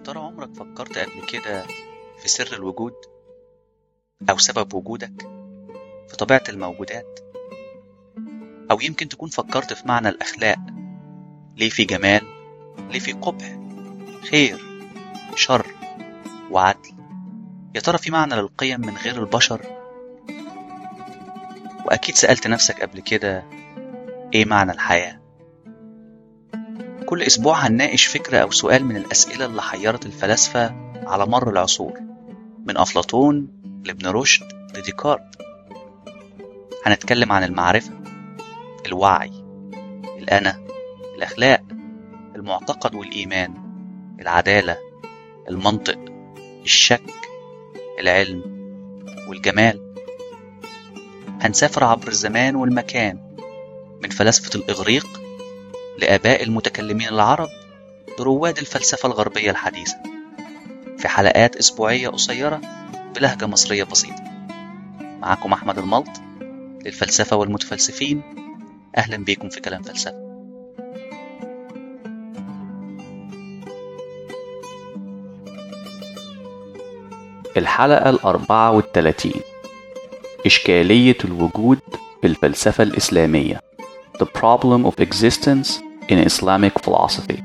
ترى عمرك فكرت قبل كده في سر الوجود أو سبب وجودك في طبيعة الموجودات أو يمكن تكون فكرت في معنى الأخلاق ليه في جمال ليه في قبح خير شر وعدل يا ترى في معنى للقيم من غير البشر وأكيد سألت نفسك قبل كده إيه معنى الحياة كل أسبوع هنناقش فكرة أو سؤال من الأسئلة اللي حيرت الفلاسفة على مر العصور من أفلاطون لابن رشد لديكارت هنتكلم عن المعرفة الوعي الأنا الأخلاق المعتقد والإيمان العدالة المنطق الشك العلم والجمال هنسافر عبر الزمان والمكان من فلاسفة الإغريق لآباء المتكلمين العرب لرواد الفلسفة الغربية الحديثة في حلقات أسبوعية قصيرة بلهجة مصرية بسيطة معكم أحمد الملط للفلسفة والمتفلسفين أهلا بيكم في كلام فلسفة الحلقة الأربعة والتلاتين إشكالية الوجود في الفلسفة الإسلامية The Problem of Existence in Islamic Philosophy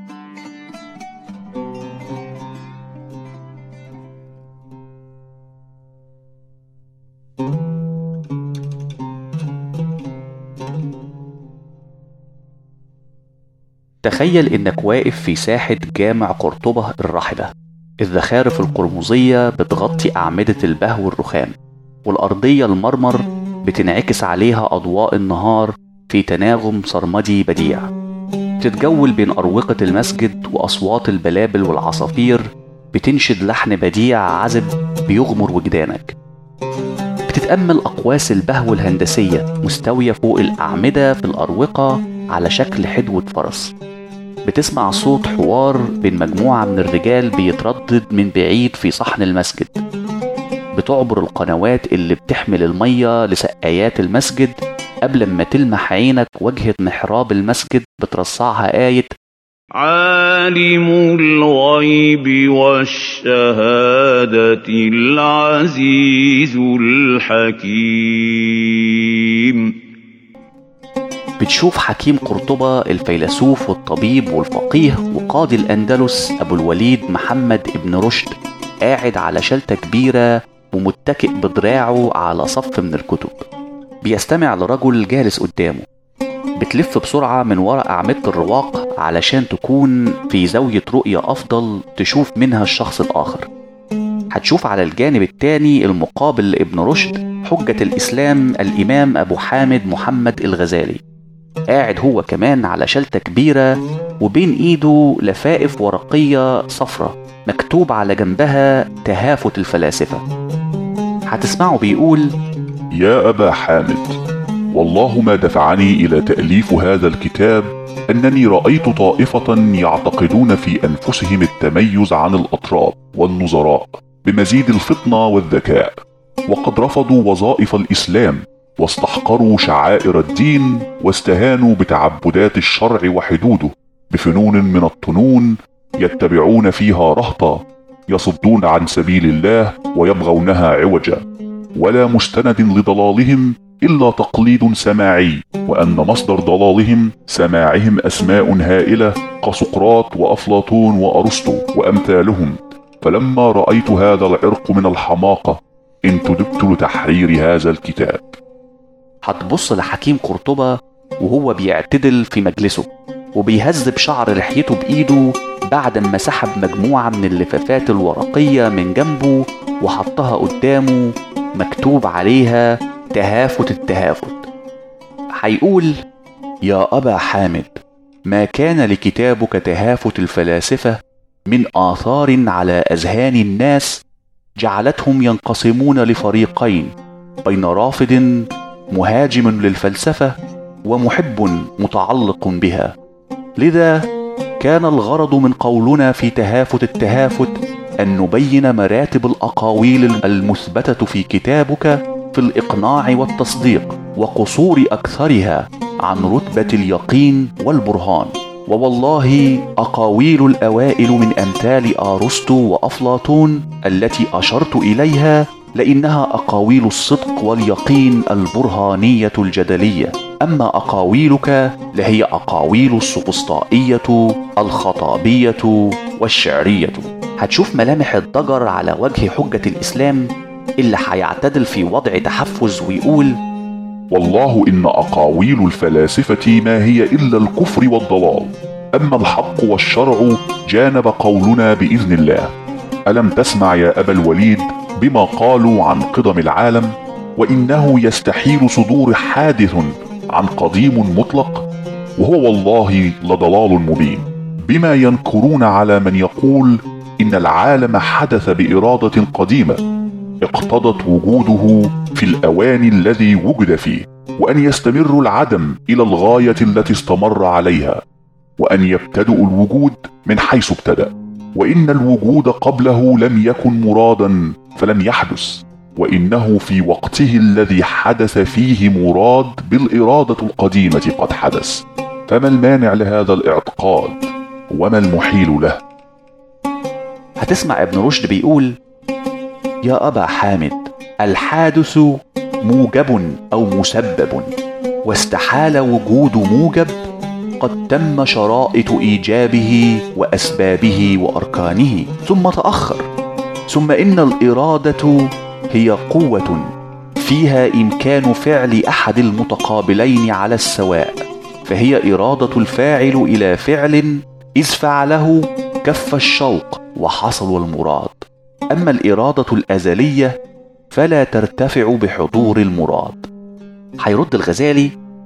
تخيل إنك واقف في ساحة جامع قرطبة الرحبة الزخارف القرمزية بتغطي أعمدة البهو والرخام والأرضية المرمر بتنعكس عليها أضواء النهار في تناغم سرمدي بديع تتجول بين أروقة المسجد وأصوات البلابل والعصافير بتنشد لحن بديع عذب بيغمر وجدانك بتتأمل أقواس البهو الهندسية مستوية فوق الأعمدة في الأروقة على شكل حدوة فرس بتسمع صوت حوار بين مجموعة من الرجال بيتردد من بعيد في صحن المسجد بتعبر القنوات اللي بتحمل المية لسقايات المسجد قبل ما تلمح عينك وجهة محراب المسجد بترصعها آية عالم الغيب والشهادة العزيز الحكيم بتشوف حكيم قرطبة الفيلسوف والطبيب والفقيه وقاضي الأندلس أبو الوليد محمد ابن رشد قاعد على شلتة كبيرة ومتكئ بدراعه على صف من الكتب بيستمع لرجل جالس قدامه بتلف بسرعة من وراء أعمدة الرواق علشان تكون في زاوية رؤية أفضل تشوف منها الشخص الآخر هتشوف على الجانب التاني المقابل لابن رشد حجة الإسلام الإمام أبو حامد محمد الغزالي قاعد هو كمان على شلتة كبيرة وبين إيده لفائف ورقية صفرة مكتوب على جنبها تهافت الفلاسفة هتسمعه بيقول يا أبا حامد والله ما دفعني إلى تأليف هذا الكتاب أنني رأيت طائفة يعتقدون في أنفسهم التميز عن الأطراب والنظراء بمزيد الفطنة والذكاء وقد رفضوا وظائف الإسلام واستحقروا شعائر الدين واستهانوا بتعبدات الشرع وحدوده بفنون من الطنون يتبعون فيها رهطا يصدون عن سبيل الله ويبغونها عوجا ولا مستند لضلالهم الا تقليد سماعي وان مصدر ضلالهم سماعهم اسماء هائله كسقراط وافلاطون وارسطو وامثالهم فلما رايت هذا العرق من الحماقه انتدبت لتحرير هذا الكتاب هتبص لحكيم قرطبة وهو بيعتدل في مجلسه وبيهز بشعر لحيته بإيده بعد ما سحب مجموعة من اللفافات الورقية من جنبه وحطها قدامه مكتوب عليها تهافت التهافت هيقول يا أبا حامد ما كان لكتابك تهافت الفلاسفة من آثار على أذهان الناس جعلتهم ينقسمون لفريقين بين رافض مهاجم للفلسفه ومحب متعلق بها لذا كان الغرض من قولنا في تهافت التهافت ان نبين مراتب الاقاويل المثبته في كتابك في الاقناع والتصديق وقصور اكثرها عن رتبه اليقين والبرهان ووالله أقاويل الأوائل من أمثال أرسطو وأفلاطون التي أشرت إليها لأنها أقاويل الصدق واليقين البرهانية الجدلية أما أقاويلك لهي أقاويل السقسطائية الخطابية والشعرية هتشوف ملامح الضجر على وجه حجة الإسلام اللي هيعتدل في وضع تحفز ويقول والله إن أقاويل الفلاسفة ما هي إلا الكفر والضلال أما الحق والشرع جانب قولنا بإذن الله ألم تسمع يا أبا الوليد بما قالوا عن قدم العالم وإنه يستحيل صدور حادث عن قديم مطلق وهو والله لضلال مبين بما ينكرون على من يقول إن العالم حدث بإرادة قديمة اقتضت وجوده في الأوان الذي وجد فيه وأن يستمر العدم إلى الغاية التي استمر عليها وأن يبتدئ الوجود من حيث ابتدأ وإن الوجود قبله لم يكن مرادا فلم يحدث وإنه في وقته الذي حدث فيه مراد بالإرادة القديمة قد حدث فما المانع لهذا الاعتقاد وما المحيل له هتسمع ابن رشد بيقول يا أبا حامد الحادث موجب أو مسبب واستحال وجود موجب قد تم شرائط إيجابه وأسبابه وأركانه ثم تأخر ثم إن الإرادة هي قوة فيها إمكان فعل أحد المتقابلين على السواء فهي إرادة الفاعل إلى فعل إذ فعله كف الشوق وحصل المراد أما الإرادة الأزلية فلا ترتفع بحضور المراد هيرد الغزالي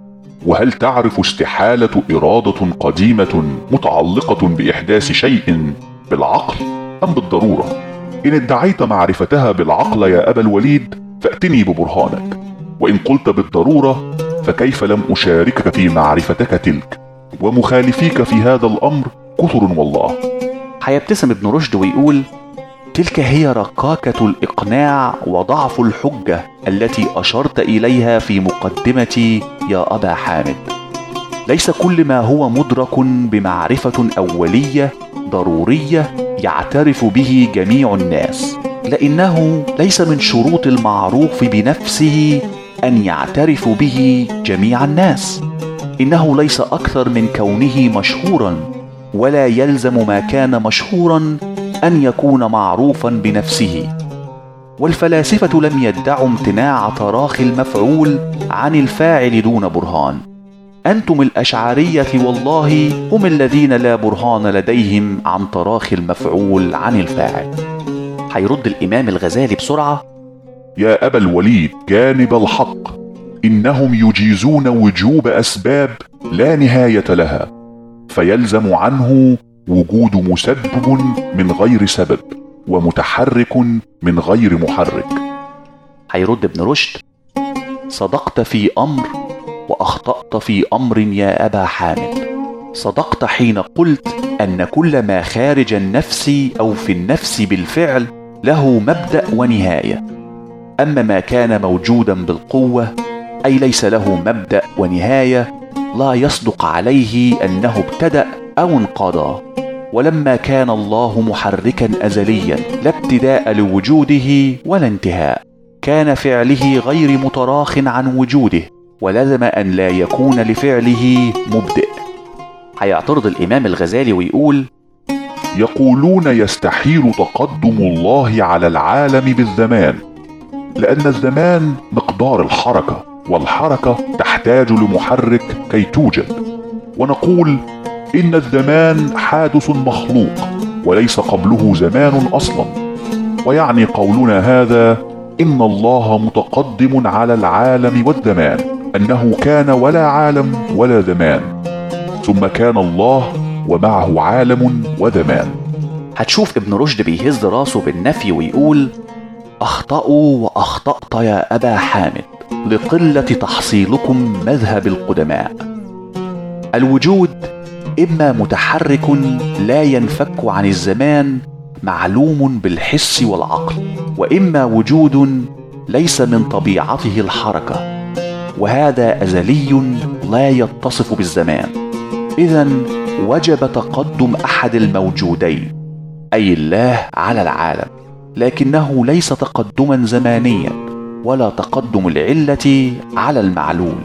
وهل تعرف استحالة إرادة قديمة متعلقة بإحداث شيء بالعقل أم بالضرورة؟ إن ادعيت معرفتها بالعقل يا أبا الوليد فأتني ببرهانك وإن قلت بالضرورة فكيف لم أشاركك في معرفتك تلك ومخالفيك في هذا الأمر كثر والله هيبتسم ابن رشد ويقول تلك هي رقاكة الإقناع وضعف الحجة التي أشرت إليها في مقدمتي يا أبا حامد ليس كل ما هو مدرك بمعرفة أولية ضرورية يعترف به جميع الناس لأنه ليس من شروط المعروف بنفسه أن يعترف به جميع الناس إنه ليس أكثر من كونه مشهورا ولا يلزم ما كان مشهورا ان يكون معروفا بنفسه والفلاسفه لم يدعوا امتناع تراخي المفعول عن الفاعل دون برهان انتم الاشعريه والله هم الذين لا برهان لديهم عن تراخي المفعول عن الفاعل هيرد الامام الغزالي بسرعه يا ابا الوليد جانب الحق انهم يجيزون وجوب اسباب لا نهايه لها فيلزم عنه وجود مسبب من غير سبب ومتحرك من غير محرك هيرد ابن رشد صدقت في امر واخطات في امر يا ابا حامد صدقت حين قلت ان كل ما خارج النفس او في النفس بالفعل له مبدا ونهايه اما ما كان موجودا بالقوه اي ليس له مبدا ونهايه لا يصدق عليه انه ابتدا او انقضى ولما كان الله محركا ازليا لا ابتداء لوجوده ولا انتهاء كان فعله غير متراخ عن وجوده ولزم ان لا يكون لفعله مبدئ هيعترض الامام الغزالي ويقول يقولون يستحيل تقدم الله على العالم بالزمان لان الزمان مقدار الحركه والحركه تحتاج لمحرك كي توجد ونقول ان الزمان حادث مخلوق وليس قبله زمان اصلا ويعني قولنا هذا ان الله متقدم على العالم والزمان انه كان ولا عالم ولا زمان ثم كان الله ومعه عالم وزمان هتشوف ابن رشد بيهز راسه بالنفي ويقول اخطأوا واخطأت يا ابا حامد لقلة تحصيلكم مذهب القدماء الوجود اما متحرك لا ينفك عن الزمان معلوم بالحس والعقل واما وجود ليس من طبيعته الحركه وهذا ازلي لا يتصف بالزمان اذا وجب تقدم احد الموجودين اي الله على العالم لكنه ليس تقدما زمانيا ولا تقدم العله على المعلول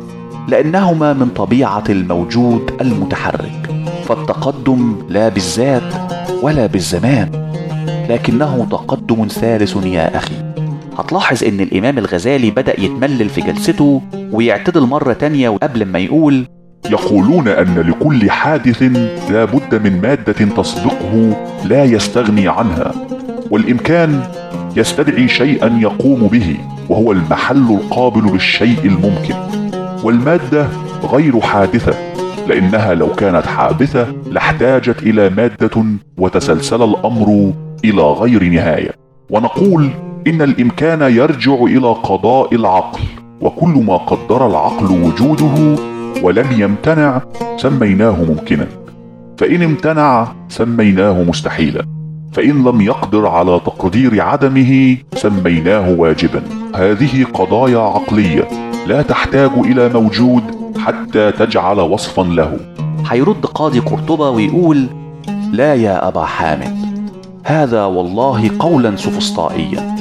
لانهما من طبيعه الموجود المتحرك فالتقدم لا بالذات ولا بالزمان لكنه تقدم ثالث يا اخي هتلاحظ ان الامام الغزالي بدا يتملل في جلسته ويعتدل مره تانيه قبل ما يقول يقولون ان لكل حادث لا بد من ماده تسبقه لا يستغني عنها والامكان يستدعي شيئا يقوم به وهو المحل القابل للشيء الممكن والماده غير حادثه لانها لو كانت حادثه لاحتاجت الى ماده وتسلسل الامر الى غير نهايه ونقول ان الامكان يرجع الى قضاء العقل وكل ما قدر العقل وجوده ولم يمتنع سميناه ممكنا فان امتنع سميناه مستحيلا فان لم يقدر على تقدير عدمه سميناه واجبا هذه قضايا عقليه لا تحتاج الى موجود حتى تجعل وصفا له هيرد قاضي قرطبة ويقول لا يا أبا حامد هذا والله قولا سفسطائيا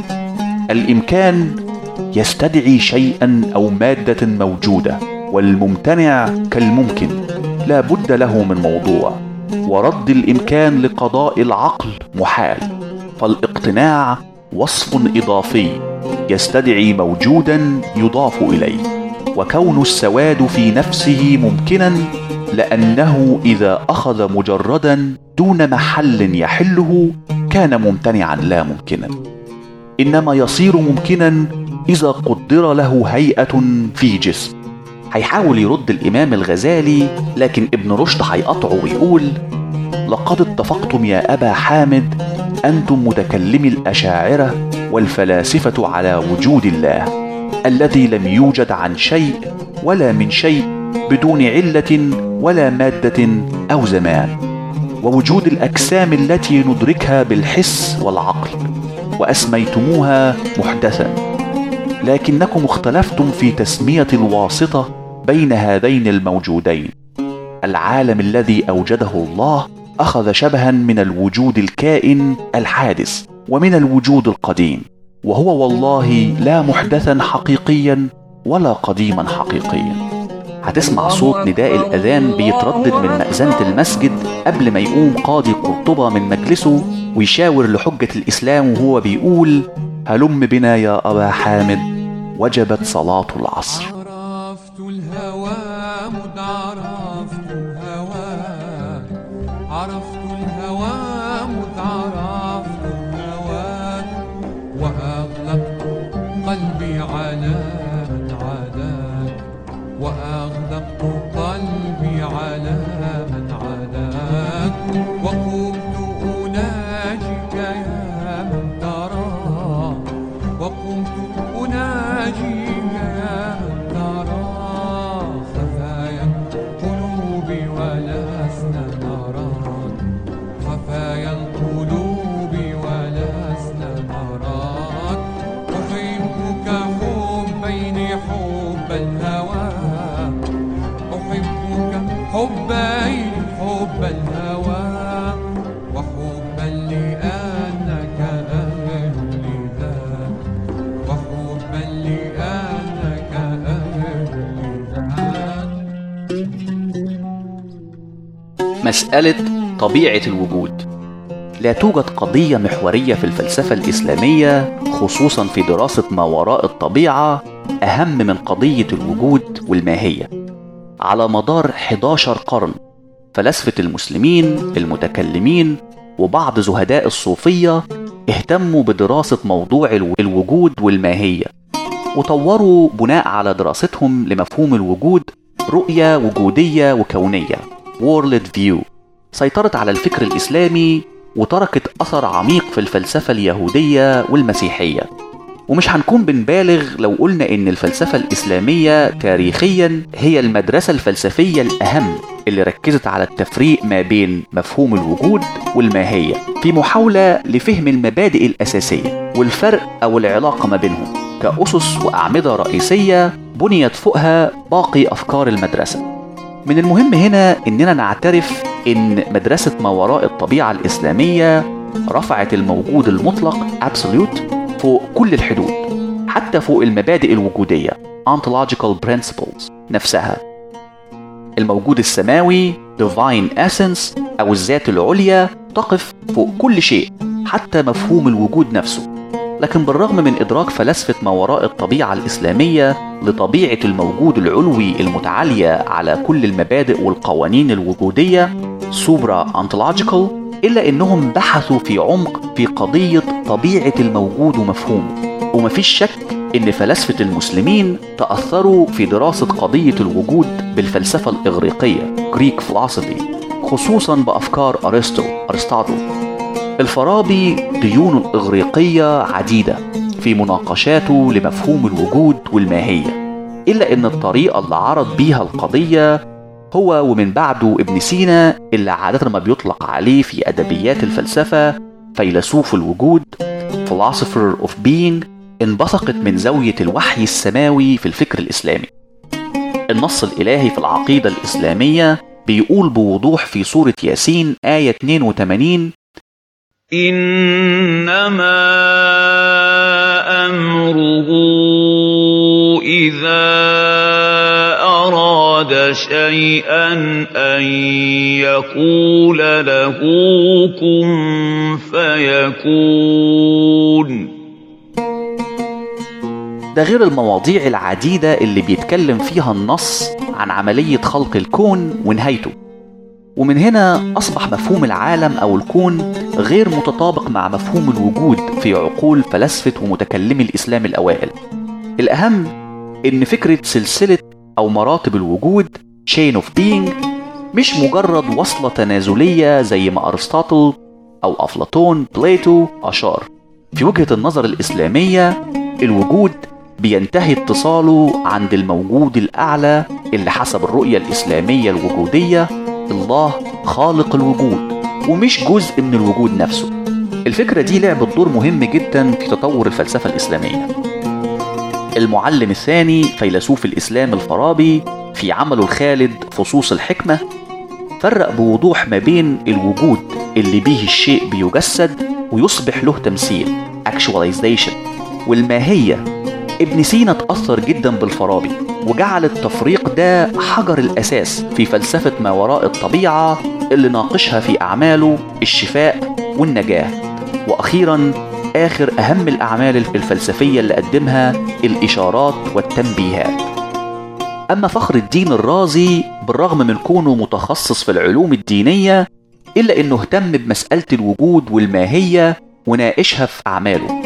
الإمكان يستدعي شيئا أو مادة موجودة والممتنع كالممكن لا بد له من موضوع ورد الإمكان لقضاء العقل محال فالاقتناع وصف إضافي يستدعي موجودا يضاف إليه وكون السواد في نفسه ممكنا لانه اذا اخذ مجردا دون محل يحله كان ممتنعا لا ممكنا انما يصير ممكنا اذا قدر له هيئه في جسم هيحاول يرد الامام الغزالي لكن ابن رشد هيقطعه ويقول لقد اتفقتم يا ابا حامد انتم متكلمي الاشاعره والفلاسفه على وجود الله الذي لم يوجد عن شيء ولا من شيء بدون عله ولا ماده او زمان ووجود الاجسام التي ندركها بالحس والعقل واسميتموها محدثا لكنكم اختلفتم في تسميه الواسطه بين هذين الموجودين العالم الذي اوجده الله اخذ شبها من الوجود الكائن الحادث ومن الوجود القديم وهو والله لا محدثا حقيقيا ولا قديما حقيقيا هتسمع صوت نداء الأذان بيتردد من مأذنة المسجد قبل ما يقوم قاضي قرطبة من مجلسه ويشاور لحجة الإسلام وهو بيقول هلم بنا يا أبا حامد وجبت صلاة العصر عرفت الهوى مد عرفت الهوى عرفت الهوى مد عرفت الهوى وأغلقت قلبي على من عاداك وأغلقت قلبي على من عاداك وقمت أناجيك يا من ترى وقمت أناجيك يا من ترى خفايا القلوب ولسنا نراك خفايا القلوب ولسنا نراك أحبك حبين حب الهوى أحبك حبين حب الهوى وحبا لأنك أهل لذاك وحبا لأنك أهل لذاك مسألة طبيعة الوجود لا توجد قضية محورية في الفلسفة الإسلامية خصوصا في دراسة ما وراء الطبيعة أهم من قضية الوجود والماهية على مدار 11 قرن فلاسفة المسلمين المتكلمين وبعض زهداء الصوفية اهتموا بدراسة موضوع الو- الوجود والماهية وطوروا بناء على دراستهم لمفهوم الوجود رؤية وجودية وكونية World View سيطرت على الفكر الإسلامي وتركت أثر عميق في الفلسفة اليهودية والمسيحية ومش هنكون بنبالغ لو قلنا إن الفلسفة الإسلامية تاريخيا هي المدرسة الفلسفية الأهم اللي ركزت على التفريق ما بين مفهوم الوجود والماهية في محاولة لفهم المبادئ الأساسية والفرق أو العلاقة ما بينهم كأسس وأعمدة رئيسية بنيت فوقها باقي أفكار المدرسة من المهم هنا إننا نعترف إن مدرسة ما وراء الطبيعة الإسلامية رفعت الموجود المطلق absolute فوق كل الحدود حتى فوق المبادئ الوجودية ontological principles نفسها الموجود السماوي divine essence أو الذات العليا تقف فوق كل شيء حتى مفهوم الوجود نفسه لكن بالرغم من إدراك فلسفة ما وراء الطبيعة الإسلامية لطبيعة الموجود العلوي المتعالية على كل المبادئ والقوانين الوجودية سوبرا أنتولوجيكال إلا إنهم بحثوا في عمق في قضية طبيعة الموجود ومفهومه ومفيش شك إن فلاسفة المسلمين تأثروا في دراسة قضية الوجود بالفلسفة الإغريقية Greek philosophy خصوصا بأفكار أرسطو أرسطاطل الفارابي ديونه الإغريقية عديدة في مناقشاته لمفهوم الوجود والماهية إلا إن الطريقة اللي عرض بيها القضية هو ومن بعده ابن سينا اللي عادة ما بيطلق عليه في أدبيات الفلسفة فيلسوف الوجود philosopher of being انبثقت من زاوية الوحي السماوي في الفكر الإسلامي النص الإلهي في العقيدة الإسلامية بيقول بوضوح في سورة ياسين آية 82 إنما أمره إذا أراد شيئا أن يقول له كن فيكون ده غير المواضيع العديدة اللي بيتكلم فيها النص عن عملية خلق الكون ونهايته ومن هنا أصبح مفهوم العالم أو الكون غير متطابق مع مفهوم الوجود في عقول فلاسفة ومتكلمي الإسلام الأوائل الأهم إن فكرة سلسلة أو مراتب الوجود chain of being مش مجرد وصلة تنازلية زي ما أرسطاطل أو أفلاطون بليتو أشار في وجهة النظر الإسلامية الوجود بينتهي اتصاله عند الموجود الأعلى اللي حسب الرؤية الإسلامية الوجودية الله خالق الوجود ومش جزء من الوجود نفسه الفكرة دي لعبت دور مهم جدا في تطور الفلسفة الإسلامية المعلم الثاني فيلسوف الإسلام الفارابي في عمله الخالد فصوص الحكمة فرق بوضوح ما بين الوجود اللي بيه الشيء بيجسد ويصبح له تمثيل actualization والماهية ابن سينا تأثر جدا بالفارابي وجعل التفريق ده حجر الأساس في فلسفة ما وراء الطبيعة اللي ناقشها في أعماله الشفاء والنجاة وأخيرا آخر أهم الأعمال الفلسفية اللي قدمها الإشارات والتنبيهات أما فخر الدين الرازي بالرغم من كونه متخصص في العلوم الدينية إلا إنه اهتم بمسألة الوجود والماهية وناقشها في أعماله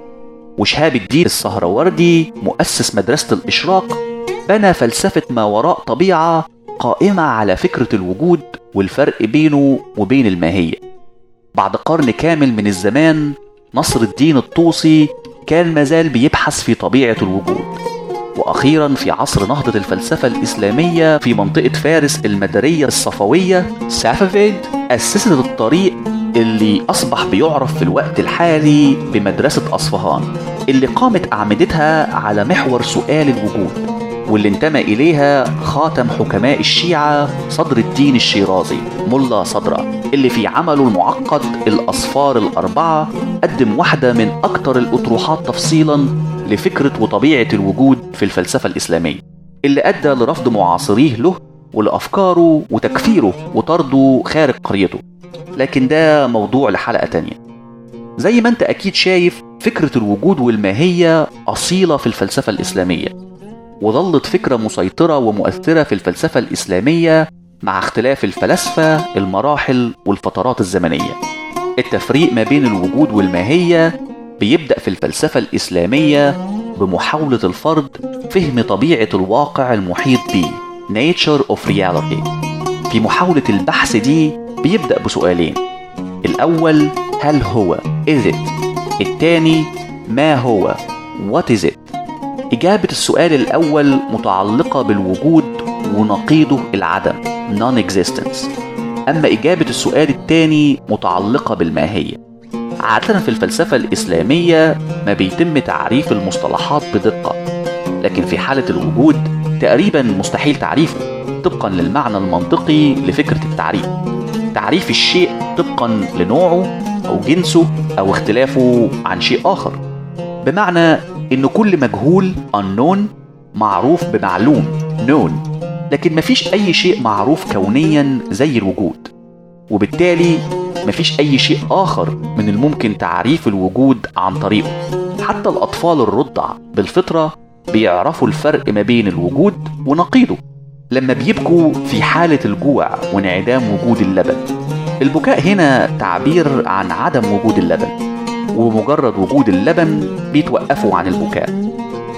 وشهاب الدين السهروردي مؤسس مدرسة الإشراق بنى فلسفة ما وراء طبيعة قائمة على فكرة الوجود والفرق بينه وبين الماهية بعد قرن كامل من الزمان نصر الدين الطوسي كان مازال بيبحث في طبيعة الوجود وأخيرا في عصر نهضة الفلسفة الإسلامية في منطقة فارس المدرية الصفوية سافافيد أسست الطريق اللي أصبح بيعرف في الوقت الحالي بمدرسة أصفهان اللي قامت أعمدتها على محور سؤال الوجود واللي انتمى إليها خاتم حكماء الشيعة صدر الدين الشيرازي ملا صدرة اللي في عمله المعقد الأصفار الأربعة قدم واحدة من أكتر الأطروحات تفصيلا لفكرة وطبيعة الوجود في الفلسفة الإسلامية اللي أدى لرفض معاصريه له ولأفكاره وتكفيره وطرده خارج قريته لكن ده موضوع لحلقة تانية زي ما انت أكيد شايف فكرة الوجود والماهية أصيلة في الفلسفة الإسلامية وظلت فكرة مسيطرة ومؤثرة في الفلسفة الإسلامية مع اختلاف الفلاسفة المراحل والفترات الزمنية التفريق ما بين الوجود والماهية بيبدأ في الفلسفة الإسلامية بمحاولة الفرد فهم طبيعة الواقع المحيط به Nature of Reality في محاولة البحث دي بيبدأ بسؤالين الأول هل هو is it الثاني ما هو what is it إجابة السؤال الأول متعلقة بالوجود ونقيضه العدم non-existence أما إجابة السؤال الثاني متعلقة بالماهية عادة في الفلسفة الإسلامية ما بيتم تعريف المصطلحات بدقة لكن في حالة الوجود تقريبا مستحيل تعريفه طبقا للمعنى المنطقي لفكرة التعريف تعريف الشيء طبقا لنوعه أو جنسه أو اختلافه عن شيء آخر بمعنى إن كل مجهول unknown معروف بمعلوم known لكن مفيش أي شيء معروف كونيا زي الوجود وبالتالي مفيش أي شيء آخر من الممكن تعريف الوجود عن طريقه حتى الأطفال الرضع بالفطرة بيعرفوا الفرق ما بين الوجود ونقيضه لما بيبكوا في حالة الجوع وانعدام وجود اللبن البكاء هنا تعبير عن عدم وجود اللبن وبمجرد وجود اللبن بيتوقفوا عن البكاء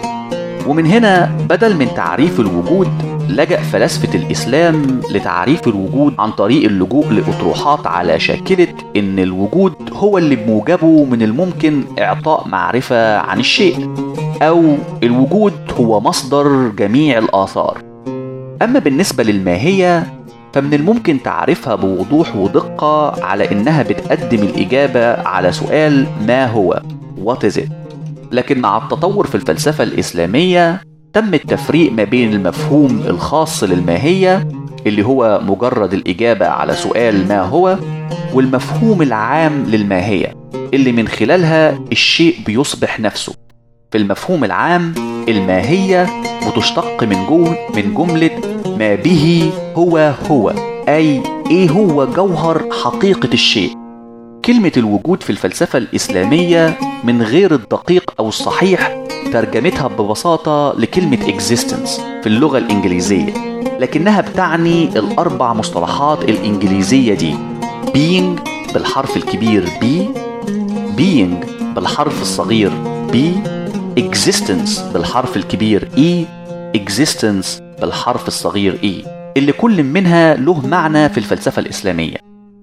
ومن هنا بدل من تعريف الوجود لجأ فلاسفة الإسلام لتعريف الوجود عن طريق اللجوء لأطروحات على شاكلة إن الوجود هو اللي بموجبه من الممكن إعطاء معرفة عن الشيء أو الوجود هو مصدر جميع الآثار أما بالنسبة للماهية فمن الممكن تعرفها بوضوح ودقة على إنها بتقدم الإجابة على سؤال ما هو What is it؟ لكن مع التطور في الفلسفة الإسلامية تم التفريق ما بين المفهوم الخاص للماهية اللي هو مجرد الإجابة على سؤال ما هو والمفهوم العام للماهية اللي من خلالها الشيء بيصبح نفسه في المفهوم العام الماهية بتشتق من جو من جملة ما به هو هو أي إيه هو جوهر حقيقة الشيء كلمة الوجود في الفلسفة الإسلامية من غير الدقيق أو الصحيح ترجمتها ببساطة لكلمة existence في اللغة الإنجليزية لكنها بتعني الأربع مصطلحات الإنجليزية دي being بالحرف الكبير B being بالحرف الصغير B existence بالحرف الكبير E existence بالحرف الصغير E اللي كل منها له معنى في الفلسفة الإسلامية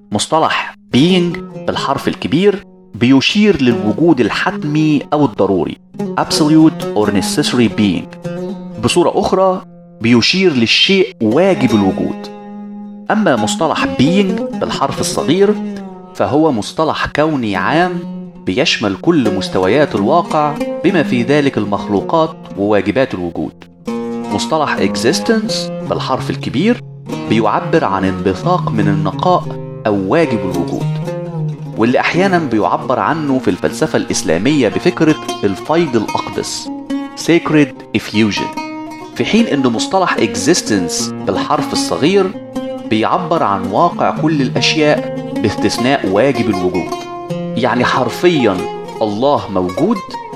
مصطلح being بالحرف الكبير بيشير للوجود الحتمي أو الضروري absolute or necessary being بصورة أخرى بيشير للشيء واجب الوجود أما مصطلح being بالحرف الصغير فهو مصطلح كوني عام بيشمل كل مستويات الواقع بما في ذلك المخلوقات وواجبات الوجود مصطلح existence بالحرف الكبير بيعبر عن انبثاق من النقاء أو واجب الوجود واللي أحيانا بيعبر عنه في الفلسفة الإسلامية بفكرة الفيض الأقدس sacred effusion في حين أن مصطلح existence بالحرف الصغير بيعبر عن واقع كل الأشياء باستثناء واجب الوجود يعني حرفيا الله موجود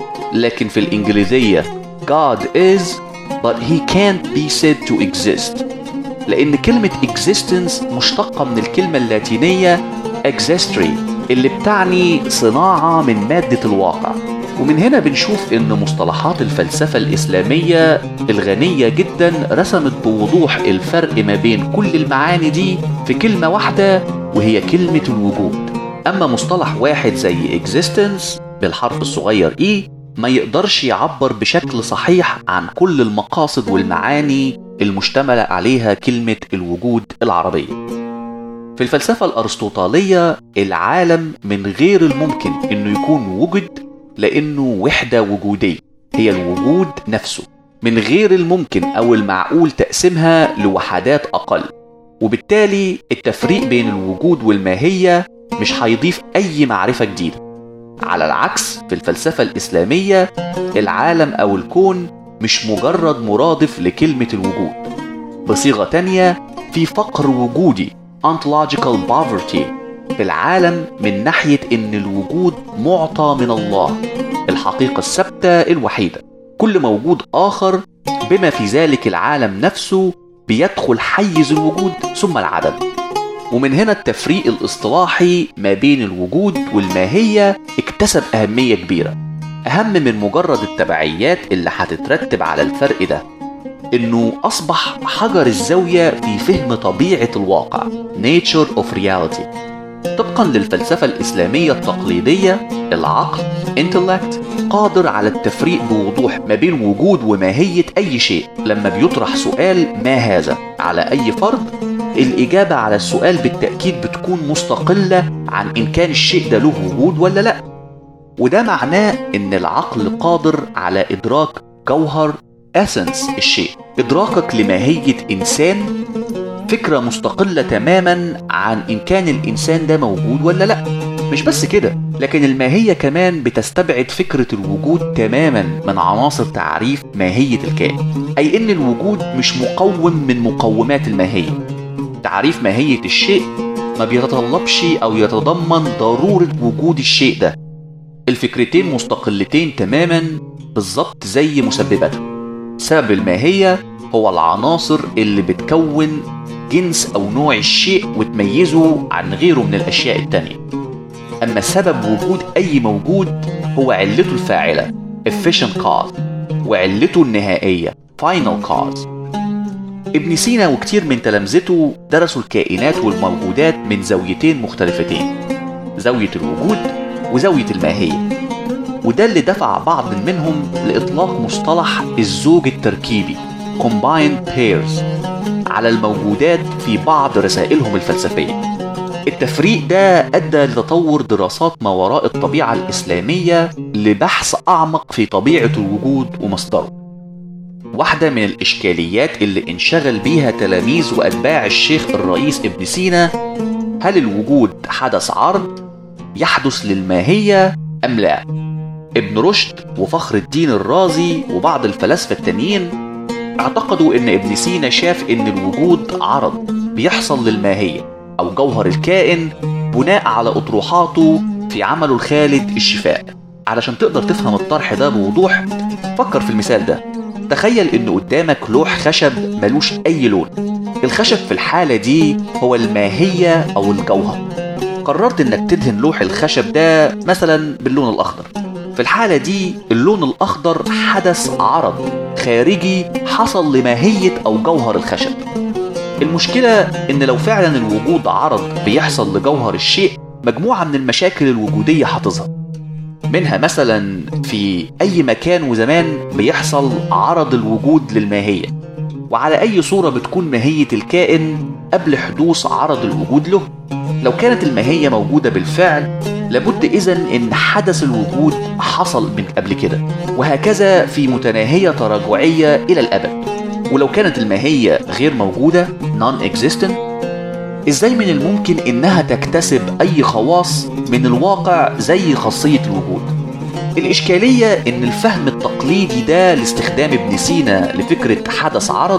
لكن في الإنجليزية God is but he can't be said to exist لأن كلمة existence مشتقة من الكلمة اللاتينية existere اللي بتعني صناعة من مادة الواقع ومن هنا بنشوف ان مصطلحات الفلسفة الإسلامية الغنية جدا رسمت بوضوح الفرق ما بين كل المعاني دي في كلمة واحدة وهي كلمة الوجود أما مصطلح واحد زي existence بالحرف الصغير E ما يقدرش يعبر بشكل صحيح عن كل المقاصد والمعاني المشتملة عليها كلمة الوجود العربية في الفلسفة الأرسطوطالية العالم من غير الممكن إنه يكون وجد لأنه وحدة وجودية هي الوجود نفسه من غير الممكن أو المعقول تقسيمها لوحدات أقل وبالتالي التفريق بين الوجود والماهية مش هيضيف أي معرفة جديدة على العكس في الفلسفة الإسلامية العالم أو الكون مش مجرد مرادف لكلمة الوجود بصيغة تانية في فقر وجودي ontological poverty في العالم من ناحية إن الوجود معطى من الله الحقيقة الثابتة الوحيدة كل موجود آخر بما في ذلك العالم نفسه بيدخل حيز الوجود ثم العدم ومن هنا التفريق الاصطلاحي ما بين الوجود والماهية اكتسب أهمية كبيرة أهم من مجرد التبعيات اللي هتترتب على الفرق ده إنه أصبح حجر الزاوية في فهم طبيعة الواقع nature of reality طبقا للفلسفة الإسلامية التقليدية العقل intellect قادر على التفريق بوضوح ما بين وجود وماهية أي شيء لما بيطرح سؤال ما هذا على أي فرد الإجابة على السؤال بالتأكيد بتكون مستقلة عن إن كان الشيء ده له وجود ولا لأ وده معناه إن العقل قادر على إدراك جوهر essence الشيء إدراكك لماهية إنسان فكرة مستقلة تماما عن إن كان الإنسان ده موجود ولا لأ مش بس كده لكن الماهية كمان بتستبعد فكرة الوجود تماما من عناصر تعريف ماهية الكائن أي إن الوجود مش مقوم من مقومات الماهية تعريف ماهية الشيء ما بيتطلبش أو يتضمن ضرورة وجود الشيء ده الفكرتين مستقلتين تماما بالظبط زي مسبباتهم سبب الماهية هو العناصر اللي بتكون جنس أو نوع الشيء وتميزه عن غيره من الأشياء التانية أما سبب وجود أي موجود هو علته الفاعلة efficient cause وعلته النهائية final cause ابن سينا وكتير من تلامذته درسوا الكائنات والموجودات من زاويتين مختلفتين زاوية الوجود وزاوية الماهية وده اللي دفع بعض منهم لإطلاق مصطلح الزوج التركيبي combined pairs على الموجودات في بعض رسائلهم الفلسفية التفريق ده أدى لتطور دراسات ما وراء الطبيعة الإسلامية لبحث أعمق في طبيعة الوجود ومصدره واحدة من الإشكاليات اللي انشغل بيها تلاميذ وأتباع الشيخ الرئيس ابن سينا هل الوجود حدث عرض يحدث للماهية أم لا؟ ابن رشد وفخر الدين الرازي وبعض الفلاسفة التانيين اعتقدوا ان ابن سينا شاف ان الوجود عرض بيحصل للماهية او جوهر الكائن بناء على اطروحاته في عمله الخالد الشفاء علشان تقدر تفهم الطرح ده بوضوح فكر في المثال ده تخيل ان قدامك لوح خشب ملوش اي لون الخشب في الحالة دي هو الماهية او الجوهر قررت انك تدهن لوح الخشب ده مثلا باللون الاخضر في الحالة دي اللون الأخضر حدث عرض خارجي حصل لماهية أو جوهر الخشب المشكلة إن لو فعلا الوجود عرض بيحصل لجوهر الشيء مجموعة من المشاكل الوجودية هتظهر منها مثلا في أي مكان وزمان بيحصل عرض الوجود للماهية وعلى أي صورة بتكون ماهية الكائن قبل حدوث عرض الوجود له لو كانت الماهية موجودة بالفعل لابد إذا إن حدث الوجود حصل من قبل كده وهكذا في متناهية تراجعية إلى الأبد ولو كانت الماهية غير موجودة non-existent إزاي من الممكن إنها تكتسب أي خواص من الواقع زي خاصية الوجود الإشكالية إن الفهم التقليدي ده لاستخدام ابن سينا لفكرة حدث عرض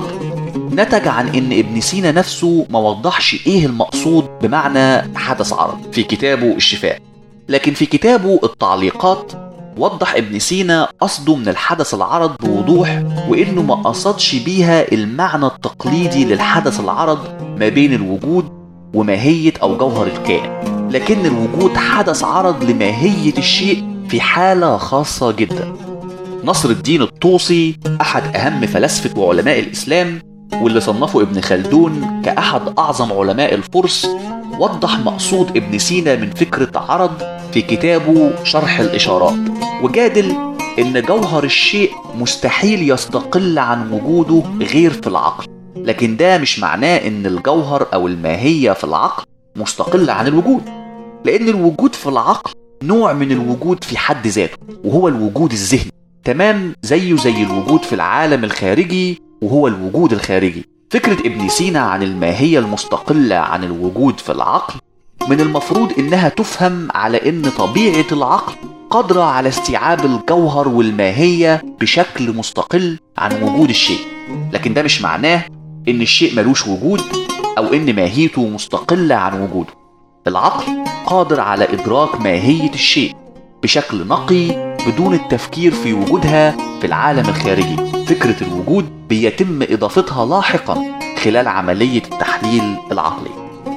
نتج عن ان ابن سينا نفسه ما وضحش ايه المقصود بمعنى حدث عرض في كتابه الشفاء لكن في كتابه التعليقات وضح ابن سينا قصده من الحدث العرض بوضوح وانه ما قصدش بيها المعنى التقليدي للحدث العرض ما بين الوجود وماهية او جوهر الكائن لكن الوجود حدث عرض لماهية الشيء في حالة خاصة جدا نصر الدين الطوسي أحد أهم فلاسفة وعلماء الإسلام واللي صنفه ابن خلدون كأحد أعظم علماء الفرس وضح مقصود ابن سينا من فكرة عرض في كتابه شرح الإشارات وجادل إن جوهر الشيء مستحيل يستقل عن وجوده غير في العقل لكن ده مش معناه إن الجوهر أو الماهية في العقل مستقلة عن الوجود لأن الوجود في العقل نوع من الوجود في حد ذاته وهو الوجود الذهني تمام زيه زي الوجود في العالم الخارجي وهو الوجود الخارجي فكرة ابن سينا عن الماهية المستقلة عن الوجود في العقل من المفروض إنها تفهم على إن طبيعة العقل قادرة على استيعاب الجوهر والماهية بشكل مستقل عن وجود الشيء لكن ده مش معناه إن الشيء ملوش وجود أو إن ماهيته مستقلة عن وجوده العقل قادر على إدراك ماهية الشيء بشكل نقي بدون التفكير في وجودها في العالم الخارجي فكرة الوجود بيتم إضافتها لاحقا خلال عملية التحليل العقلي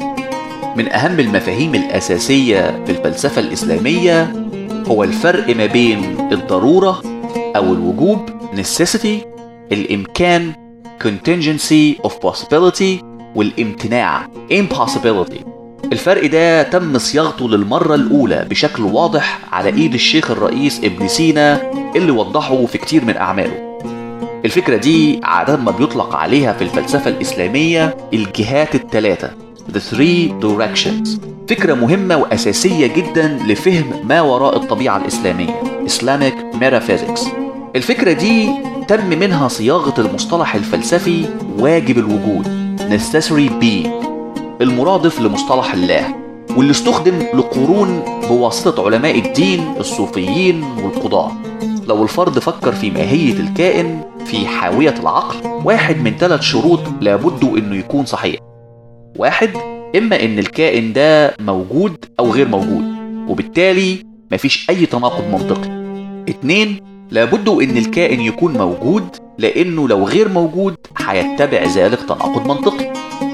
من أهم المفاهيم الأساسية في الفلسفة الإسلامية هو الفرق ما بين الضرورة أو الوجوب necessity الإمكان contingency of possibility والامتناع impossibility الفرق ده تم صياغته للمرة الأولى بشكل واضح على إيد الشيخ الرئيس ابن سينا اللي وضحه في كتير من أعماله الفكرة دي عادة ما بيطلق عليها في الفلسفة الإسلامية الجهات الثلاثة The Three Directions فكرة مهمة وأساسية جدا لفهم ما وراء الطبيعة الإسلامية Islamic Metaphysics الفكرة دي تم منها صياغة المصطلح الفلسفي واجب الوجود necessary being المرادف لمصطلح الله واللي استخدم لقرون بواسطة علماء الدين الصوفيين والقضاة لو الفرد فكر في ماهية الكائن في حاوية العقل واحد من ثلاث شروط لابد انه يكون صحيح واحد اما ان الكائن ده موجود او غير موجود وبالتالي مفيش اي تناقض منطقي اتنين لابد ان الكائن يكون موجود لانه لو غير موجود هيتبع ذلك تناقض منطقي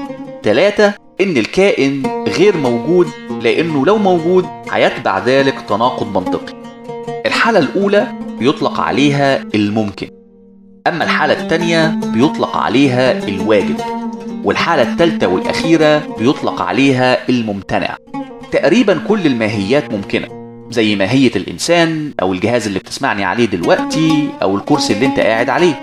تلاتة ان الكائن غير موجود لانه لو موجود هيتبع ذلك تناقض منطقي الحالة الاولى بيطلق عليها الممكن اما الحالة التانية بيطلق عليها الواجب والحالة الثالثة والأخيرة بيطلق عليها الممتنع تقريبا كل الماهيات ممكنة زي ماهية الإنسان أو الجهاز اللي بتسمعني عليه دلوقتي أو الكرسي اللي أنت قاعد عليه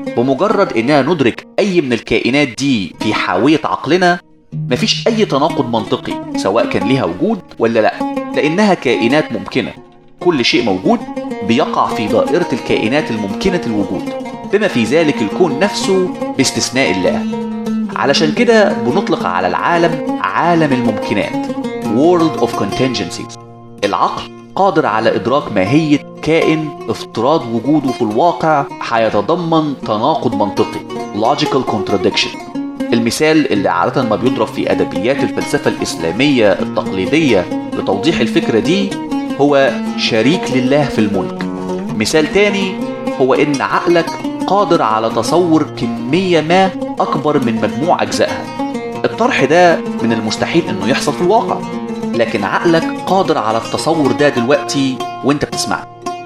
بمجرد إننا ندرك أي من الكائنات دي في حاوية عقلنا مفيش أي تناقض منطقي سواء كان ليها وجود ولا لأ لأنها كائنات ممكنة كل شيء موجود بيقع في دائرة الكائنات الممكنة الوجود بما في ذلك الكون نفسه باستثناء الله علشان كده بنطلق على العالم عالم الممكنات World of Contingencies العقل قادر على إدراك ماهية كائن افتراض وجوده في الواقع هيتضمن تناقض منطقي Logical Contradiction المثال اللي عادة ما بيضرب في أدبيات الفلسفة الإسلامية التقليدية لتوضيح الفكرة دي هو شريك لله في الملك مثال تاني هو إن عقلك قادر على تصور كمية ما أكبر من مجموع أجزائها الطرح ده من المستحيل إنه يحصل في الواقع لكن عقلك قادر على التصور ده دلوقتي وانت بتسمعني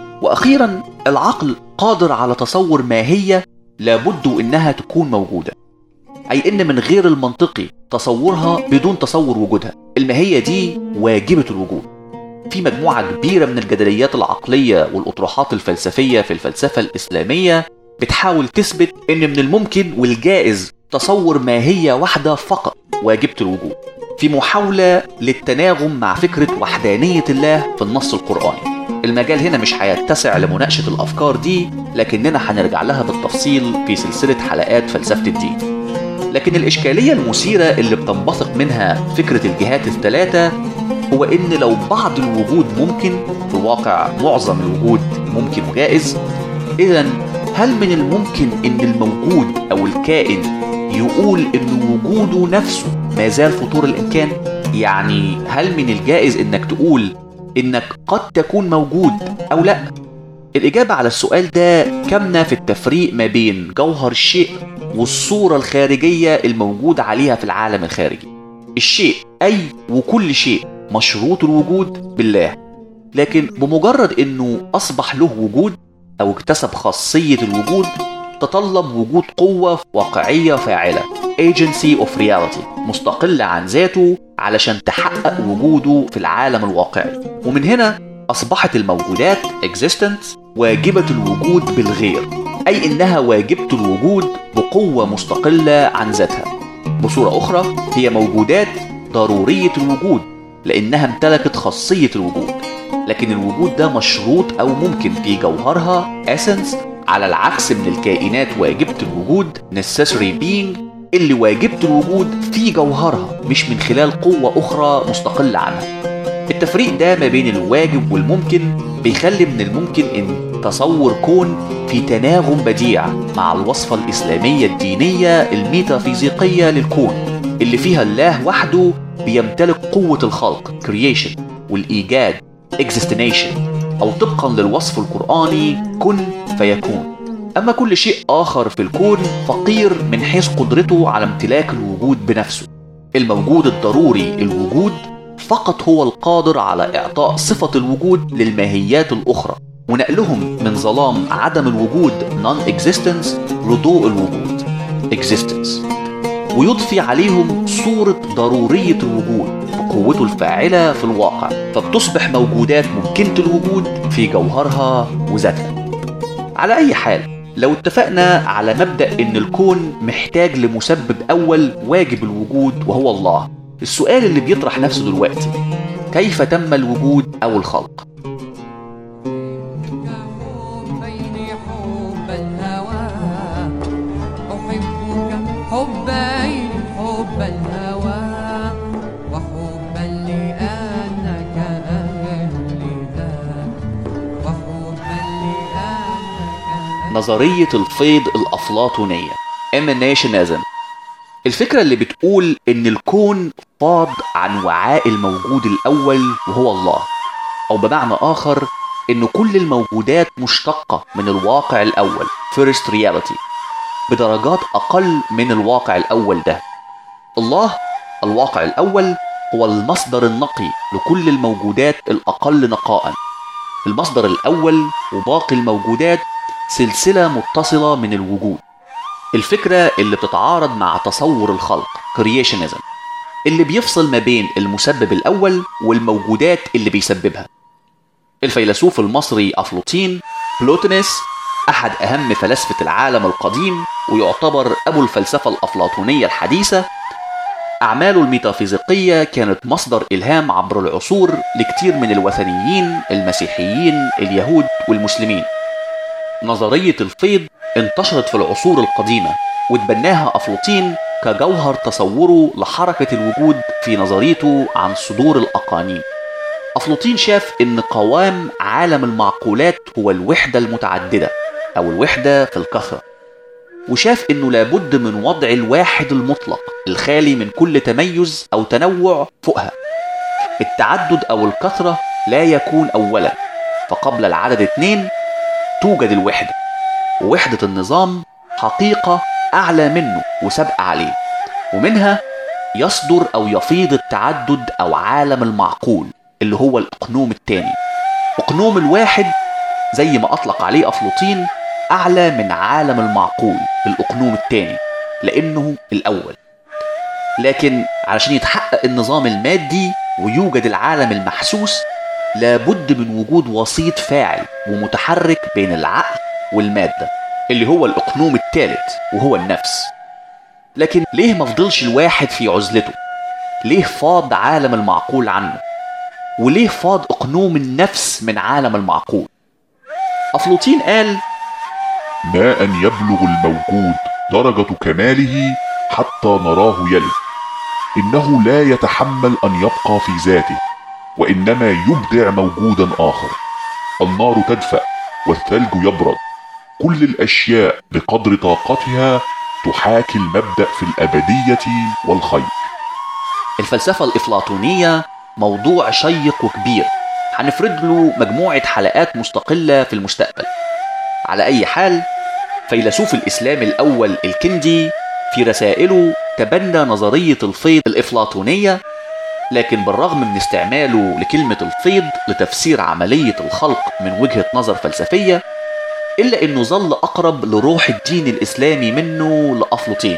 وأخيرا العقل قادر على تصور ماهية لابد إنها تكون موجودة أي إن من غير المنطقي تصورها بدون تصور وجودها الماهية دي واجبة الوجود في مجموعة كبيرة من الجدليات العقلية والأطروحات الفلسفية في الفلسفة الإسلامية بتحاول تثبت ان من الممكن والجائز تصور ماهية واحدة فقط واجبة الوجود في محاولة للتناغم مع فكرة وحدانية الله في النص القرآني المجال هنا مش هيتسع لمناقشة الأفكار دي لكننا هنرجع لها بالتفصيل في سلسلة حلقات فلسفة الدين لكن الإشكالية المثيرة اللي بتنبثق منها فكرة الجهات الثلاثة هو إن لو بعض الوجود ممكن في الواقع معظم الوجود ممكن وجائز إذا هل من الممكن ان الموجود او الكائن يقول ان وجوده نفسه ما زال فطور الامكان يعني هل من الجائز انك تقول انك قد تكون موجود او لا الاجابه على السؤال ده كمنه في التفريق ما بين جوهر الشيء والصوره الخارجيه الموجود عليها في العالم الخارجي الشيء اي وكل شيء مشروط الوجود بالله لكن بمجرد انه اصبح له وجود أو اكتسب خاصية الوجود تطلب وجود قوة واقعية فاعلة agency of reality مستقلة عن ذاته علشان تحقق وجوده في العالم الواقعي ومن هنا أصبحت الموجودات existence واجبة الوجود بالغير أي إنها واجبة الوجود بقوة مستقلة عن ذاتها بصورة أخرى هي موجودات ضرورية الوجود لأنها امتلكت خاصية الوجود لكن الوجود ده مشروط أو ممكن في جوهرها essence على العكس من الكائنات واجبة الوجود necessary being اللي واجبة الوجود في جوهرها مش من خلال قوة أخرى مستقلة عنها التفريق ده ما بين الواجب والممكن بيخلي من الممكن ان تصور كون في تناغم بديع مع الوصفة الإسلامية الدينية الميتافيزيقية للكون اللي فيها الله وحده بيمتلك قوة الخلق creation والإيجاد existination أو طبقا للوصف القرآني كن فيكون أما كل شيء آخر في الكون فقير من حيث قدرته على امتلاك الوجود بنفسه الموجود الضروري الوجود فقط هو القادر على إعطاء صفة الوجود للماهيات الأخرى ونقلهم من ظلام عدم الوجود non-existence لضوء الوجود existence ويضفي عليهم صورة ضرورية الوجود بقوته الفاعلة في الواقع فبتصبح موجودات ممكنة الوجود في جوهرها وذاتها على أي حال لو اتفقنا على مبدأ إن الكون محتاج لمسبب أول واجب الوجود وهو الله السؤال اللي بيطرح نفسه دلوقتي كيف تم الوجود أو الخلق؟ حبين حب الهوى نظرية الفيض الأفلاطونية Emanationism الفكرة اللي بتقول إن الكون فاض عن وعاء الموجود الأول وهو الله أو بمعنى آخر إن كل الموجودات مشتقة من الواقع الأول First Reality بدرجات أقل من الواقع الأول ده الله الواقع الأول هو المصدر النقي لكل الموجودات الأقل نقاء المصدر الأول وباقي الموجودات سلسلة متصلة من الوجود الفكرة اللي بتتعارض مع تصور الخلق Creationism اللي بيفصل ما بين المسبب الأول والموجودات اللي بيسببها الفيلسوف المصري أفلاطين بلوتونيس أحد أهم فلاسفة العالم القديم ويعتبر أبو الفلسفة الأفلاطونية الحديثة أعماله الميتافيزيقية كانت مصدر إلهام عبر العصور لكتير من الوثنيين المسيحيين اليهود والمسلمين نظرية الفيض انتشرت في العصور القديمة وتبناها أفلاطين كجوهر تصوره لحركة الوجود في نظريته عن صدور الأقانيم أفلاطين شاف إن قوام عالم المعقولات هو الوحدة المتعددة أو الوحدة في الكثرة وشاف إنه لابد من وضع الواحد المطلق الخالي من كل تميز أو تنوع فوقها التعدد أو الكثرة لا يكون أولا فقبل العدد اتنين توجد الوحدة ووحدة النظام حقيقة أعلى منه وسابقة عليه ومنها يصدر أو يفيض التعدد أو عالم المعقول اللي هو الأقنوم الثاني أقنوم الواحد زي ما أطلق عليه أفلاطين أعلى من عالم المعقول الأقنوم الثاني لأنه الأول لكن علشان يتحقق النظام المادي ويوجد العالم المحسوس لابد من وجود وسيط فاعل ومتحرك بين العقل والمادة اللي هو الأقنوم الثالث وهو النفس لكن ليه ما فضلش الواحد في عزلته ليه فاض عالم المعقول عنه وليه فاض أقنوم النفس من عالم المعقول أفلاطين قال ما أن يبلغ الموجود درجة كماله حتى نراه يلد إنه لا يتحمل أن يبقى في ذاته وإنما يبدع موجودا آخر النار تدفأ والثلج يبرد كل الأشياء بقدر طاقتها تحاكي المبدأ في الأبدية والخير الفلسفة الإفلاطونية موضوع شيق وكبير هنفرد له مجموعة حلقات مستقلة في المستقبل على أي حال فيلسوف الإسلام الأول الكندي في رسائله تبنى نظرية الفيض الإفلاطونية لكن بالرغم من استعماله لكلمة الفيض لتفسير عملية الخلق من وجهة نظر فلسفية إلا أنه ظل أقرب لروح الدين الإسلامي منه لأفلاطين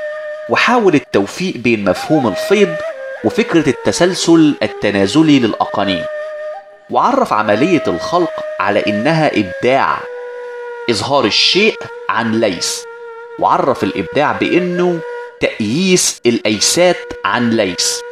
وحاول التوفيق بين مفهوم الفيض وفكرة التسلسل التنازلي للأقانيم وعرف عملية الخلق على إنها إبداع إظهار الشيء عن ليس وعرف الإبداع بإنه تأييس الأيسات عن ليس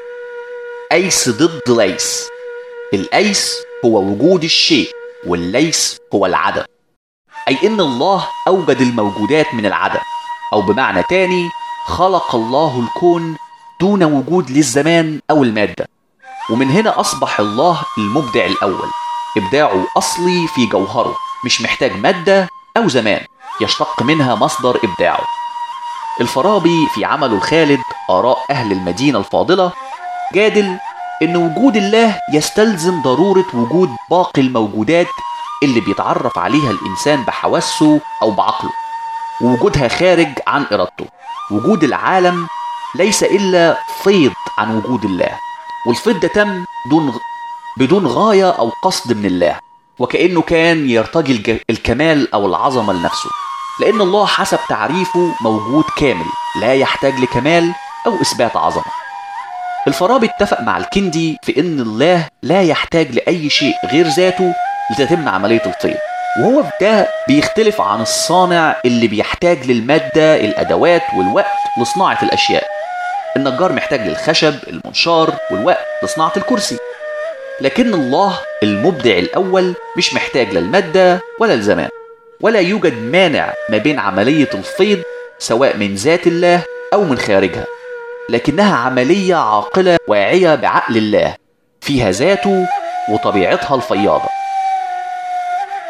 أيس ضد ليس الأيس هو وجود الشيء والليس هو العدم أي إن الله أوجد الموجودات من العدم أو بمعنى تاني خلق الله الكون دون وجود للزمان أو المادة ومن هنا أصبح الله المبدع الأول إبداعه أصلي في جوهره مش محتاج مادة أو زمان يشتق منها مصدر إبداعه الفارابي في عمله الخالد آراء أهل المدينة الفاضلة جادل إن وجود الله يستلزم ضرورة وجود باقي الموجودات اللي بيتعرف عليها الإنسان بحواسه أو بعقله ووجودها خارج عن إرادته وجود العالم ليس إلا فيض عن وجود الله والفيض ده تم دون بدون غاية أو قصد من الله وكأنه كان يرتجي الج- الكمال أو العظمة لنفسه لأن الله حسب تعريفه موجود كامل لا يحتاج لكمال أو إثبات عظمة الفارابي اتفق مع الكندي في ان الله لا يحتاج لاي شيء غير ذاته لتتم عمليه الفيض وهو في ده بيختلف عن الصانع اللي بيحتاج للماده الادوات والوقت لصناعه الاشياء النجار محتاج للخشب المنشار والوقت لصناعه الكرسي لكن الله المبدع الاول مش محتاج للماده ولا الزمان ولا يوجد مانع ما بين عمليه الفيض سواء من ذات الله او من خارجها لكنها عملية عاقلة واعية بعقل الله فيها ذاته وطبيعتها الفياضة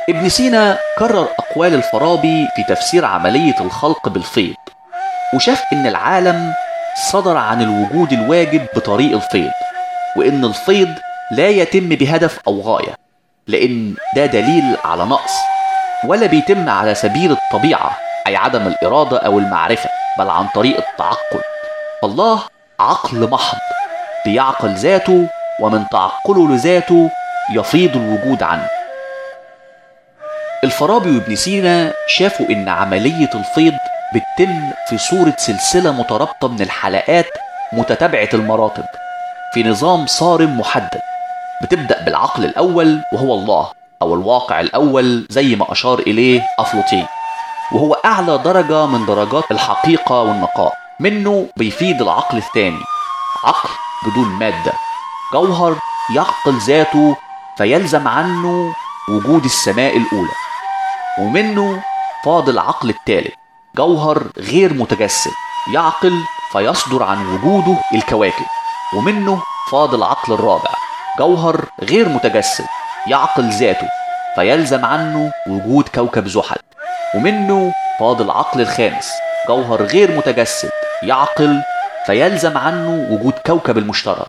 ابن سينا كرر أقوال الفارابي في تفسير عملية الخلق بالفيض وشاف إن العالم صدر عن الوجود الواجب بطريق الفيض وإن الفيض لا يتم بهدف أو غاية لأن ده دليل على نقص ولا بيتم على سبيل الطبيعة أي عدم الإرادة أو المعرفة بل عن طريق التعقل فالله عقل محض بيعقل ذاته ومن تعقله لذاته يفيض الوجود عنه الفارابي وابن سينا شافوا إن عملية الفيض بتتم في صورة سلسلة مترابطة من الحلقات متتابعة المراتب في نظام صارم محدد بتبدأ بالعقل الأول وهو الله أو الواقع الأول زي ما أشار إليه أفلوطين وهو أعلى درجة من درجات الحقيقة والنقاء منه بيفيد العقل الثاني عقل بدون مادة جوهر يعقل ذاته فيلزم عنه وجود السماء الأولى ومنه فاض العقل الثالث جوهر غير متجسد يعقل فيصدر عن وجوده الكواكب ومنه فاض العقل الرابع جوهر غير متجسد يعقل ذاته فيلزم عنه وجود كوكب زحل ومنه فاض العقل الخامس جوهر غير متجسد يعقل فيلزم عنه وجود كوكب المشتري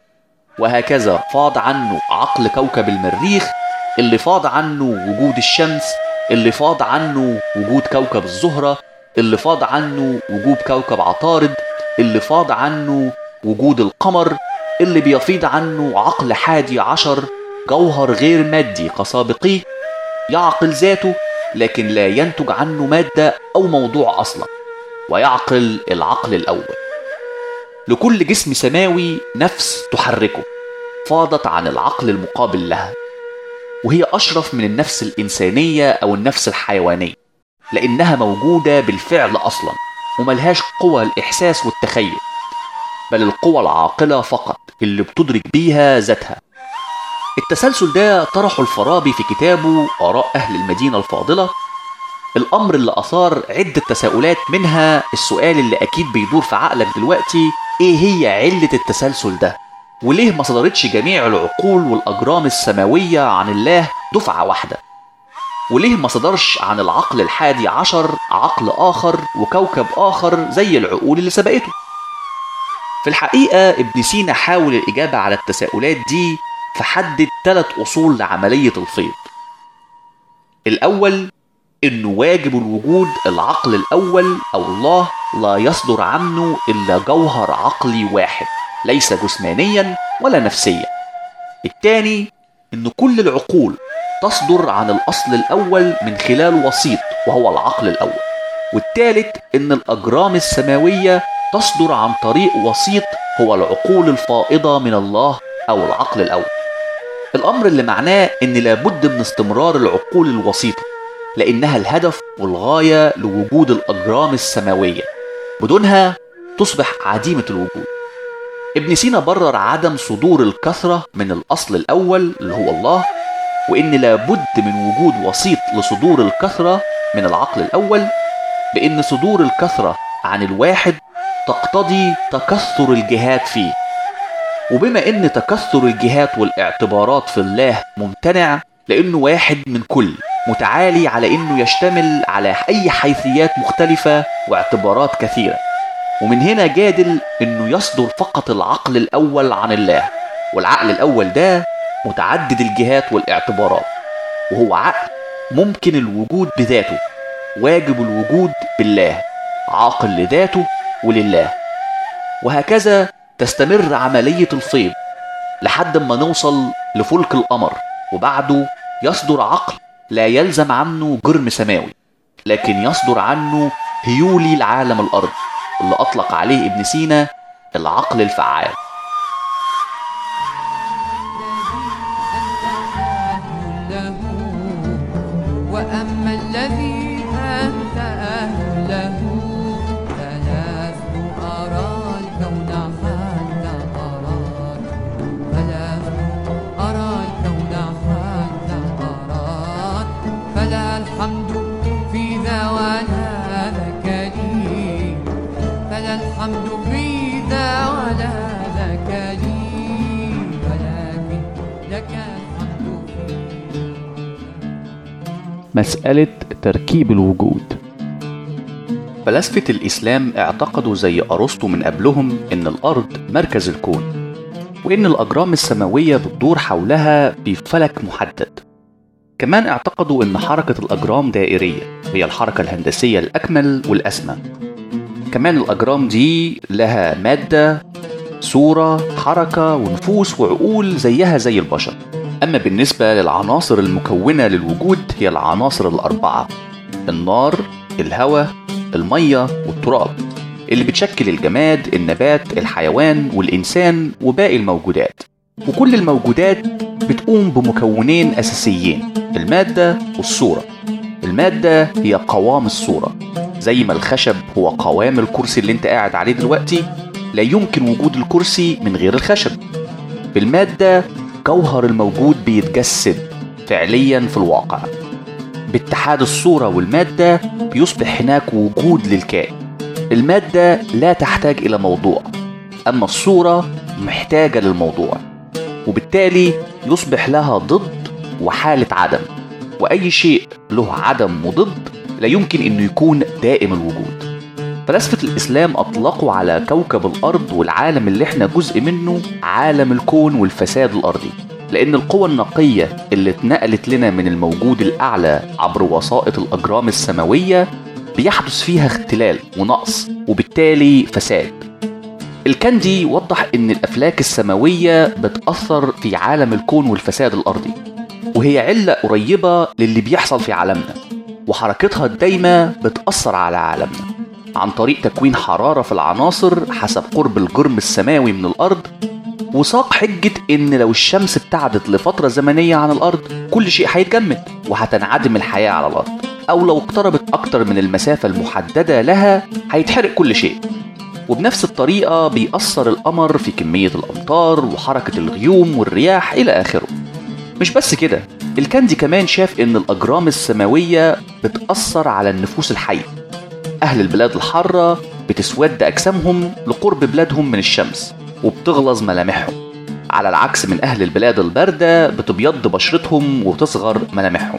وهكذا فاض عنه عقل كوكب المريخ اللي فاض عنه وجود الشمس اللي فاض عنه وجود كوكب الزهرة اللي فاض عنه وجود كوكب عطارد اللي فاض عنه وجود القمر اللي بيفيض عنه عقل حادي عشر جوهر غير مادي كسابقيه يعقل ذاته لكن لا ينتج عنه مادة أو موضوع أصلا ويعقل العقل الأول لكل جسم سماوي نفس تحركه فاضت عن العقل المقابل لها وهي أشرف من النفس الإنسانية أو النفس الحيوانية لأنها موجودة بالفعل أصلا وملهاش قوى الإحساس والتخيل بل القوى العاقلة فقط اللي بتدرك بيها ذاتها التسلسل ده طرحه الفارابي في كتابه آراء أهل المدينة الفاضلة الأمر اللي أثار عدة تساؤلات منها السؤال اللي أكيد بيدور في عقلك دلوقتي إيه هي علة التسلسل ده؟ وليه ما صدرتش جميع العقول والأجرام السماوية عن الله دفعة واحدة؟ وليه ما صدرش عن العقل الحادي عشر عقل آخر وكوكب آخر زي العقول اللي سبقته؟ في الحقيقة ابن سينا حاول الإجابة على التساؤلات دي فحدد ثلاث أصول لعملية الفيض الأول إنه واجب الوجود العقل الأول أو الله لا يصدر عنه إلا جوهر عقلي واحد ليس جسمانيا ولا نفسيا الثاني إن كل العقول تصدر عن الأصل الأول من خلال وسيط وهو العقل الأول والثالث إن الأجرام السماوية تصدر عن طريق وسيط هو العقول الفائضة من الله أو العقل الأول الأمر اللي معناه إن لابد من استمرار العقول الوسيطة لأنها الهدف والغاية لوجود الأجرام السماوية بدونها تصبح عديمة الوجود ابن سينا برر عدم صدور الكثرة من الأصل الأول اللي هو الله وإن لابد من وجود وسيط لصدور الكثرة من العقل الأول بإن صدور الكثرة عن الواحد تقتضي تكثر الجهات فيه وبما ان تكثر الجهات والاعتبارات في الله ممتنع لانه واحد من كل متعالي على انه يشتمل على اي حيثيات مختلفة واعتبارات كثيرة ومن هنا جادل انه يصدر فقط العقل الاول عن الله والعقل الاول ده متعدد الجهات والاعتبارات وهو عقل ممكن الوجود بذاته واجب الوجود بالله عاقل لذاته ولله وهكذا تستمر عملية الفيض لحد ما نوصل لفلك القمر وبعده يصدر عقل لا يلزم عنه جرم سماوي لكن يصدر عنه هيولي العالم الأرض اللي أطلق عليه ابن سينا العقل الفعال له وأما الذي أنت أهله فلست أرى الكون حتى أراك فلست أرى الكون حتى أراك فلا الحمد في ذا ولا ذاك لي فلا الحمد في ذا ولا ذاك مسألة تركيب الوجود فلاسفة الإسلام اعتقدوا زي أرسطو من قبلهم إن الأرض مركز الكون وإن الأجرام السماوية بتدور حولها في فلك محدد كمان اعتقدوا إن حركة الأجرام دائرية هي الحركة الهندسية الأكمل والأسمى كمان الأجرام دي لها مادة صورة حركة ونفوس وعقول زيها زي البشر أما بالنسبة للعناصر المكونة للوجود هي العناصر الأربعة النار الهواء المية والتراب اللي بتشكل الجماد النبات الحيوان والإنسان وباقي الموجودات وكل الموجودات بتقوم بمكونين أساسيين المادة والصورة المادة هي قوام الصورة زي ما الخشب هو قوام الكرسي اللي انت قاعد عليه دلوقتي لا يمكن وجود الكرسي من غير الخشب بالمادة جوهر الموجود بيتجسد فعليا في الواقع باتحاد الصورة والمادة بيصبح هناك وجود للكائن المادة لا تحتاج إلى موضوع أما الصورة محتاجة للموضوع وبالتالي يصبح لها ضد وحالة عدم وأي شيء له عدم وضد لا يمكن أنه يكون دائم الوجود فلاسفة الإسلام أطلقوا على كوكب الأرض والعالم اللي احنا جزء منه عالم الكون والفساد الأرضي لأن القوى النقية اللي اتنقلت لنا من الموجود الأعلى عبر وسائط الأجرام السماوية بيحدث فيها اختلال ونقص وبالتالي فساد الكندي وضح ان الافلاك السماويه بتاثر في عالم الكون والفساد الارضي وهي عله قريبه للي بيحصل في عالمنا وحركتها الدايمه بتاثر على عالمنا عن طريق تكوين حراره في العناصر حسب قرب الجرم السماوي من الارض وساق حجة إن لو الشمس ابتعدت لفترة زمنية عن الأرض كل شيء هيتجمد وهتنعدم الحياة على الأرض أو لو اقتربت أكتر من المسافة المحددة لها هيتحرق كل شيء وبنفس الطريقة بيأثر القمر في كمية الأمطار وحركة الغيوم والرياح إلى آخره مش بس كده الكندي كمان شاف إن الأجرام السماوية بتأثر على النفوس الحية أهل البلاد الحارة بتسود أجسامهم لقرب بلادهم من الشمس وبتغلظ ملامحهم على العكس من أهل البلاد الباردة بتبيض بشرتهم وتصغر ملامحهم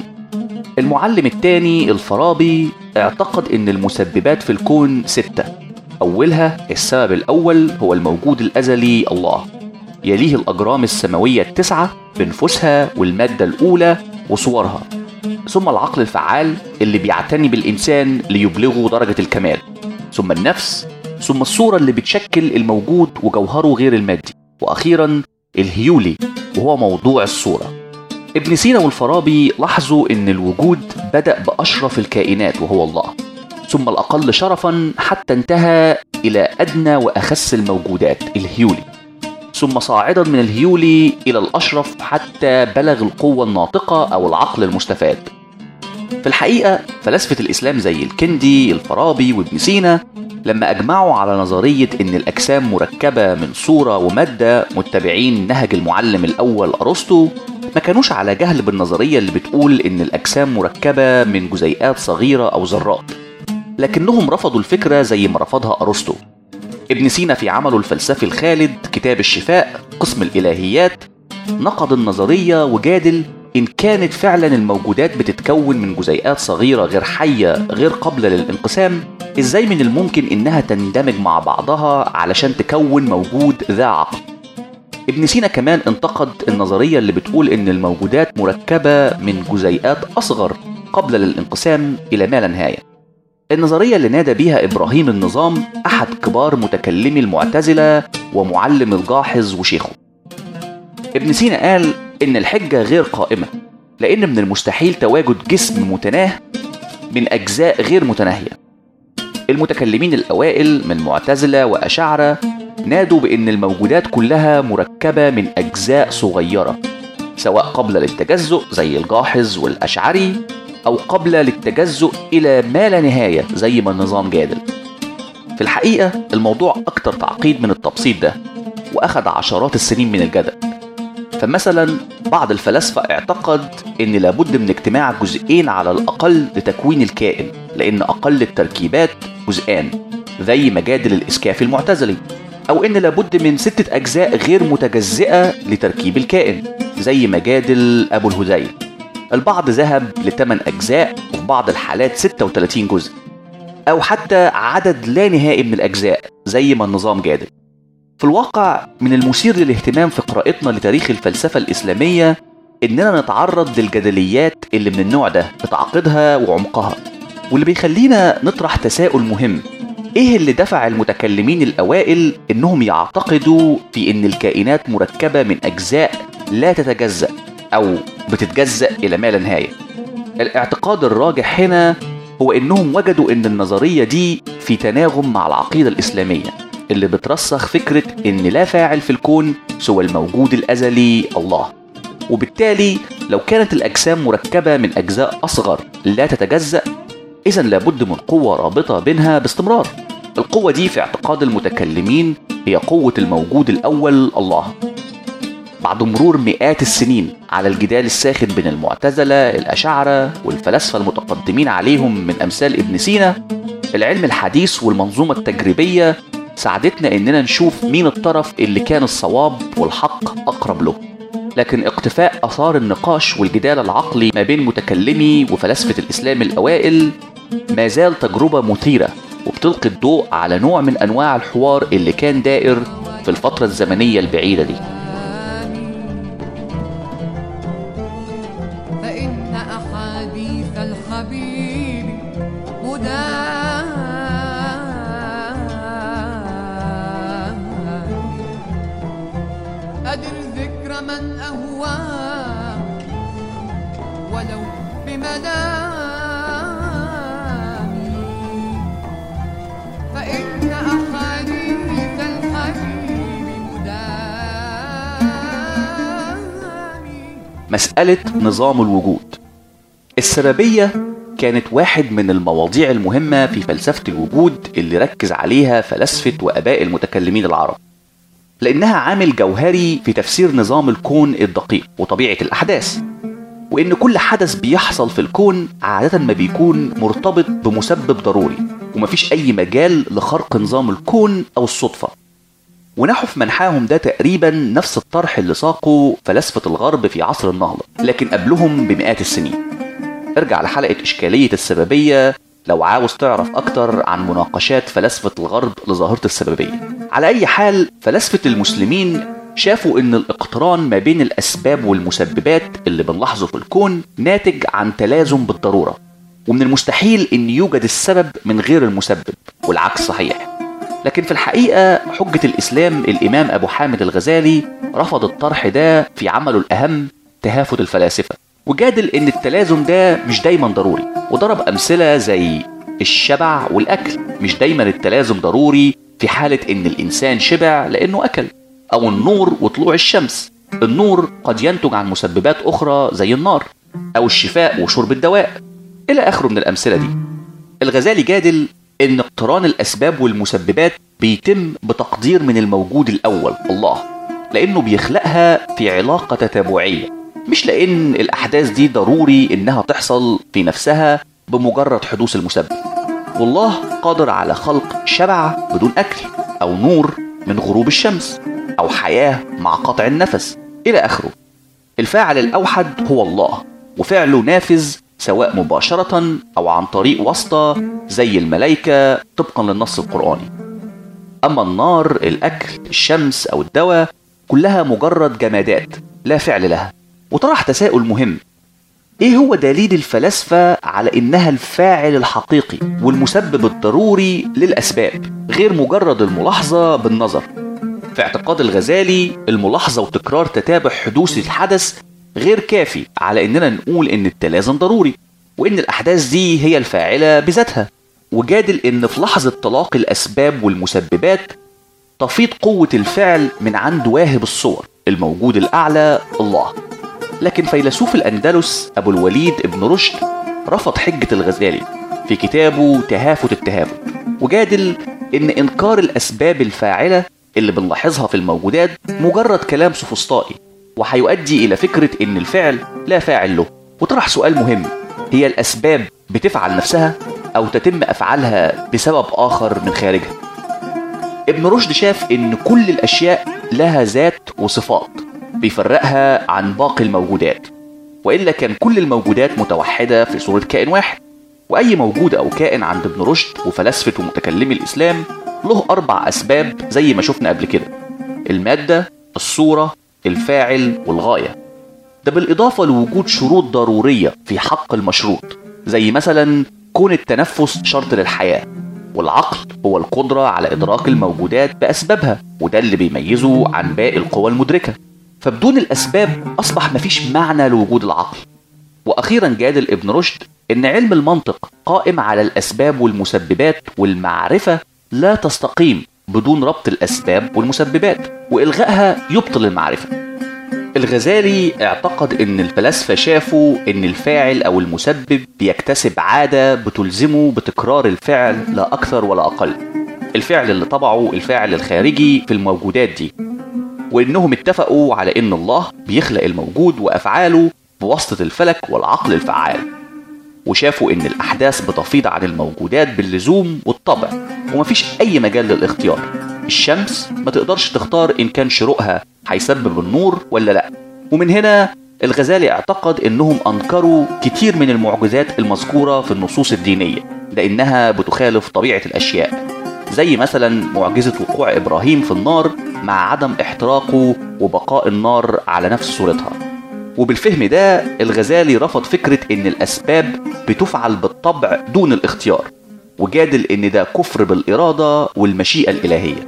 المعلم الثاني الفارابي اعتقد ان المسببات في الكون ستة أولها السبب الأول هو الموجود الأزلي الله يليه الأجرام السماوية التسعة بنفوسها والمادة الأولى وصورها ثم العقل الفعال اللي بيعتني بالإنسان ليبلغه درجة الكمال ثم النفس ثم الصورة اللي بتشكل الموجود وجوهره غير المادي وأخيرا الهيولي وهو موضوع الصورة ابن سينا والفارابي لاحظوا ان الوجود بدأ بأشرف الكائنات وهو الله ثم الأقل شرفا حتى انتهى إلى أدنى وأخس الموجودات الهيولي ثم صاعدا من الهيولي إلى الأشرف حتى بلغ القوة الناطقة أو العقل المستفاد في الحقيقة فلاسفة الإسلام زي الكندي الفارابي وابن سينا لما أجمعوا على نظرية إن الأجسام مركبة من صورة ومادة متبعين نهج المعلم الأول أرسطو ما كانوش على جهل بالنظرية اللي بتقول إن الأجسام مركبة من جزيئات صغيرة أو ذرات لكنهم رفضوا الفكرة زي ما رفضها أرسطو ابن سينا في عمله الفلسفي الخالد كتاب الشفاء قسم الإلهيات نقد النظرية وجادل إن كانت فعلا الموجودات بتتكون من جزيئات صغيرة غير حية غير قابلة للانقسام إزاي من الممكن إنها تندمج مع بعضها علشان تكون موجود ذا عقل ابن سينا كمان انتقد النظرية اللي بتقول إن الموجودات مركبة من جزيئات أصغر قبل للانقسام إلى ما لا نهاية النظرية اللي نادى بيها إبراهيم النظام أحد كبار متكلمي المعتزلة ومعلم الجاحظ وشيخه ابن سينا قال إن الحجة غير قائمة لأن من المستحيل تواجد جسم متناه من أجزاء غير متناهية المتكلمين الأوائل من معتزلة وأشاعرة نادوا بأن الموجودات كلها مركبة من أجزاء صغيرة سواء قبل للتجزؤ زي الجاحظ والأشعري أو قبل للتجزؤ إلى ما لا نهاية زي ما النظام جادل في الحقيقة الموضوع أكتر تعقيد من التبسيط ده وأخذ عشرات السنين من الجدل فمثلا بعض الفلاسفة اعتقد أن لابد من اجتماع جزئين على الأقل لتكوين الكائن لأن أقل التركيبات جزئان زي مجادل الإسكاف المعتزلي أو إن لابد من ستة أجزاء غير متجزئة لتركيب الكائن زي مجادل أبو الهذيل البعض ذهب لثمان أجزاء وفي بعض الحالات 36 جزء أو حتى عدد لا نهائي من الأجزاء زي ما النظام جادل في الواقع من المثير للاهتمام في قراءتنا لتاريخ الفلسفة الإسلامية إننا نتعرض للجدليات اللي من النوع ده بتعقيدها وعمقها واللي بيخلينا نطرح تساؤل مهم ايه اللي دفع المتكلمين الاوائل انهم يعتقدوا في ان الكائنات مركبه من اجزاء لا تتجزا او بتتجزا الى ما لا نهايه الاعتقاد الراجح هنا هو انهم وجدوا ان النظريه دي في تناغم مع العقيده الاسلاميه اللي بترسخ فكره ان لا فاعل في الكون سوى الموجود الازلي الله وبالتالي لو كانت الاجسام مركبه من اجزاء اصغر لا تتجزا إذا لابد من قوة رابطة بينها باستمرار. القوة دي في اعتقاد المتكلمين هي قوة الموجود الأول الله. بعد مرور مئات السنين على الجدال الساخن بين المعتزلة، الأشاعرة والفلاسفة المتقدمين عليهم من أمثال ابن سينا، العلم الحديث والمنظومة التجريبية ساعدتنا إننا نشوف مين الطرف اللي كان الصواب والحق أقرب له. لكن اقتفاء اثار النقاش والجدال العقلي ما بين متكلمي وفلاسفه الاسلام الاوائل ما زال تجربه مثيره وبتلقي الضوء على نوع من انواع الحوار اللي كان دائر في الفتره الزمنيه البعيده دي فإن أحاديث الحبيب هداني أدر ذكر من أهوى ولو بمنامي فإن أحاديث الحبيب هداني مساله نظام الوجود السببيه كانت واحد من المواضيع المهمه في فلسفه الوجود اللي ركز عليها فلاسفه واباء المتكلمين العرب لانها عامل جوهري في تفسير نظام الكون الدقيق وطبيعه الاحداث وان كل حدث بيحصل في الكون عاده ما بيكون مرتبط بمسبب ضروري ومفيش اي مجال لخرق نظام الكون او الصدفه ونحوا في منحاهم ده تقريبا نفس الطرح اللي ساقه فلاسفه الغرب في عصر النهضه لكن قبلهم بمئات السنين ارجع لحلقه اشكاليه السببيه لو عاوز تعرف اكتر عن مناقشات فلاسفه الغرب لظاهره السببيه على اي حال فلاسفه المسلمين شافوا ان الاقتران ما بين الاسباب والمسببات اللي بنلاحظه في الكون ناتج عن تلازم بالضروره ومن المستحيل ان يوجد السبب من غير المسبب والعكس صحيح لكن في الحقيقه حجه الاسلام الامام ابو حامد الغزالي رفض الطرح ده في عمله الاهم تهافت الفلاسفه وجادل ان التلازم ده مش دايما ضروري وضرب امثله زي الشبع والاكل مش دايما التلازم ضروري في حاله ان الانسان شبع لانه اكل او النور وطلوع الشمس النور قد ينتج عن مسببات اخرى زي النار او الشفاء وشرب الدواء الى اخره من الامثله دي الغزالي جادل ان اقتران الاسباب والمسببات بيتم بتقدير من الموجود الاول الله لانه بيخلقها في علاقه تتابعيه مش لان الاحداث دي ضروري انها تحصل في نفسها بمجرد حدوث المسبب والله قادر على خلق شبع بدون اكل او نور من غروب الشمس او حياه مع قطع النفس الى اخره الفاعل الاوحد هو الله وفعله نافذ سواء مباشرة أو عن طريق واسطة زي الملائكة طبقا للنص القرآني أما النار الأكل الشمس أو الدواء كلها مجرد جمادات لا فعل لها وطرح تساؤل مهم ايه هو دليل الفلاسفة على انها الفاعل الحقيقي والمسبب الضروري للاسباب غير مجرد الملاحظة بالنظر في اعتقاد الغزالي الملاحظة وتكرار تتابع حدوث الحدث غير كافي على اننا نقول ان التلازم ضروري وان الاحداث دي هي الفاعلة بذاتها وجادل ان في لحظة تلاقي الاسباب والمسببات تفيض قوة الفعل من عند واهب الصور الموجود الاعلى الله لكن فيلسوف الأندلس أبو الوليد ابن رشد رفض حجة الغزالي في كتابه تهافت التهافت وجادل إن إنكار الأسباب الفاعلة اللي بنلاحظها في الموجودات مجرد كلام سوفسطائي وهيؤدي إلى فكرة إن الفعل لا فاعل له وطرح سؤال مهم هي الأسباب بتفعل نفسها أو تتم أفعالها بسبب آخر من خارجها ابن رشد شاف إن كل الأشياء لها ذات وصفات بيفرقها عن باقي الموجودات وإلا كان كل الموجودات متوحدة في صورة كائن واحد وأي موجود أو كائن عند ابن رشد وفلاسفة ومتكلمي الإسلام له أربع أسباب زي ما شفنا قبل كده المادة الصورة الفاعل والغاية ده بالإضافة لوجود شروط ضرورية في حق المشروط زي مثلا كون التنفس شرط للحياة والعقل هو القدرة على إدراك الموجودات بأسبابها وده اللي بيميزه عن باقي القوى المدركة فبدون الأسباب أصبح مفيش معنى لوجود العقل وأخيرا جادل ابن رشد إن علم المنطق قائم على الأسباب والمسببات والمعرفة لا تستقيم بدون ربط الأسباب والمسببات وإلغائها يبطل المعرفة الغزالي اعتقد ان الفلاسفة شافوا ان الفاعل او المسبب بيكتسب عادة بتلزمه بتكرار الفعل لا اكثر ولا اقل الفعل اللي طبعه الفاعل الخارجي في الموجودات دي وانهم اتفقوا على ان الله بيخلق الموجود وافعاله بواسطة الفلك والعقل الفعال وشافوا ان الاحداث بتفيض عن الموجودات باللزوم والطبع ومفيش اي مجال للاختيار الشمس ما تقدرش تختار ان كان شروقها هيسبب النور ولا لا ومن هنا الغزالي اعتقد انهم انكروا كتير من المعجزات المذكوره في النصوص الدينيه لانها بتخالف طبيعه الاشياء زي مثلا معجزه وقوع ابراهيم في النار مع عدم احتراقه وبقاء النار على نفس صورتها وبالفهم ده الغزالي رفض فكره ان الاسباب بتفعل بالطبع دون الاختيار وجادل ان ده كفر بالاراده والمشيئه الالهيه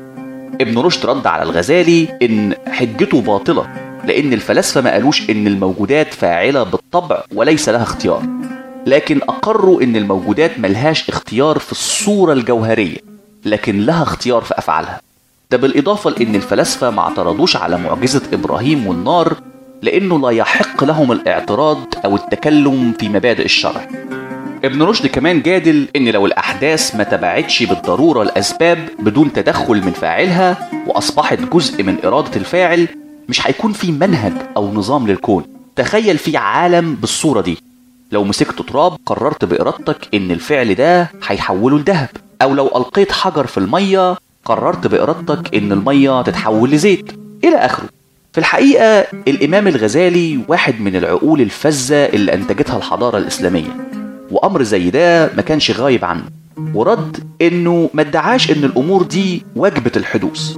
ابن رشد رد على الغزالي ان حجته باطله لان الفلاسفه ما قالوش ان الموجودات فاعله بالطبع وليس لها اختيار لكن اقروا ان الموجودات ملهاش اختيار في الصوره الجوهريه لكن لها اختيار في افعالها ده بالاضافه لان الفلاسفه ما اعترضوش على معجزه ابراهيم والنار لانه لا يحق لهم الاعتراض او التكلم في مبادئ الشرع ابن رشد كمان جادل ان لو الاحداث ما تبعتش بالضروره الاسباب بدون تدخل من فاعلها واصبحت جزء من اراده الفاعل مش هيكون في منهج او نظام للكون تخيل في عالم بالصوره دي لو مسكت تراب قررت بارادتك ان الفعل ده هيحوله لذهب او لو القيت حجر في الميه قررت بارادتك ان الميه تتحول لزيت الى اخره في الحقيقه الامام الغزالي واحد من العقول الفذه اللي انتجتها الحضاره الاسلاميه وامر زي ده ما كانش غايب عنه ورد انه ما ادعاش ان الامور دي واجبه الحدوث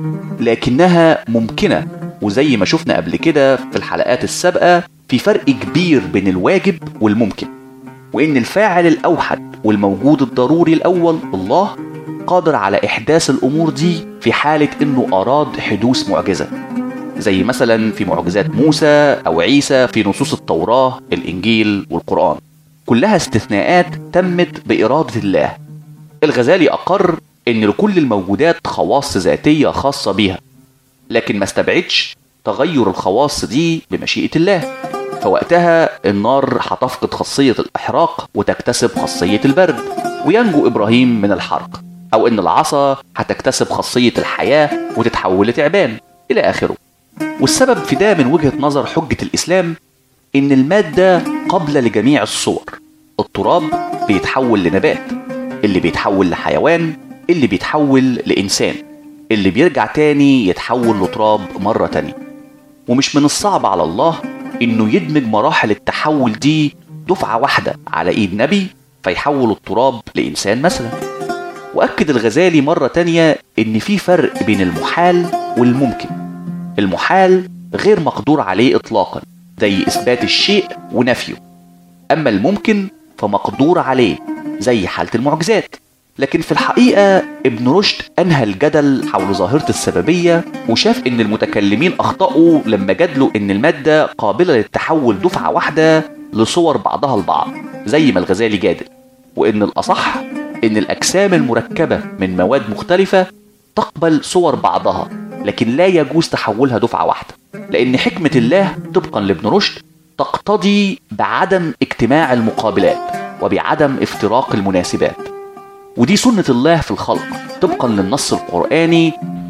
لكنها ممكنه وزي ما شفنا قبل كده في الحلقات السابقه في فرق كبير بين الواجب والممكن وان الفاعل الاوحد والموجود الضروري الاول الله قادر على احداث الامور دي في حاله انه اراد حدوث معجزه زي مثلا في معجزات موسى او عيسى في نصوص التوراه الانجيل والقران كلها استثناءات تمت بإرادة الله الغزالي أقر إن لكل الموجودات خواص ذاتية خاصة بيها لكن ما استبعدش تغير الخواص دي بمشيئة الله فوقتها النار هتفقد خاصية الإحراق وتكتسب خاصية البرد وينجو إبراهيم من الحرق أو إن العصا هتكتسب خاصية الحياة وتتحول لتعبان إلى آخره والسبب في ده من وجهة نظر حجة الإسلام إن المادة قابلة لجميع الصور التراب بيتحول لنبات اللي بيتحول لحيوان اللي بيتحول لإنسان اللي بيرجع تاني يتحول لتراب مرة تانية ومش من الصعب على الله إنه يدمج مراحل التحول دي دفعة واحدة على إيد نبي فيحول التراب لإنسان مثلا وأكد الغزالي مرة تانية إن في فرق بين المحال والممكن المحال غير مقدور عليه إطلاقا زي إثبات الشيء ونفيه أما الممكن فمقدور عليه زي حالة المعجزات لكن في الحقيقة ابن رشد أنهى الجدل حول ظاهرة السببية وشاف إن المتكلمين أخطأوا لما جادلوا إن المادة قابلة للتحول دفعة واحدة لصور بعضها البعض زي ما الغزالي جادل وإن الأصح إن الأجسام المركبة من مواد مختلفة تقبل صور بعضها لكن لا يجوز تحولها دفعة واحدة لأن حكمة الله طبقا لابن رشد تقتضي بعدم اجتماع المقابلات وبعدم افتراق المناسبات ودي سنة الله في الخلق طبقا للنص القرآني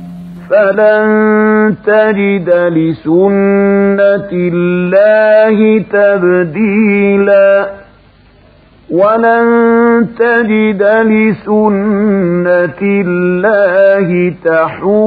فلن تجد لسنة الله تبديلا ولن تجد لسنة الله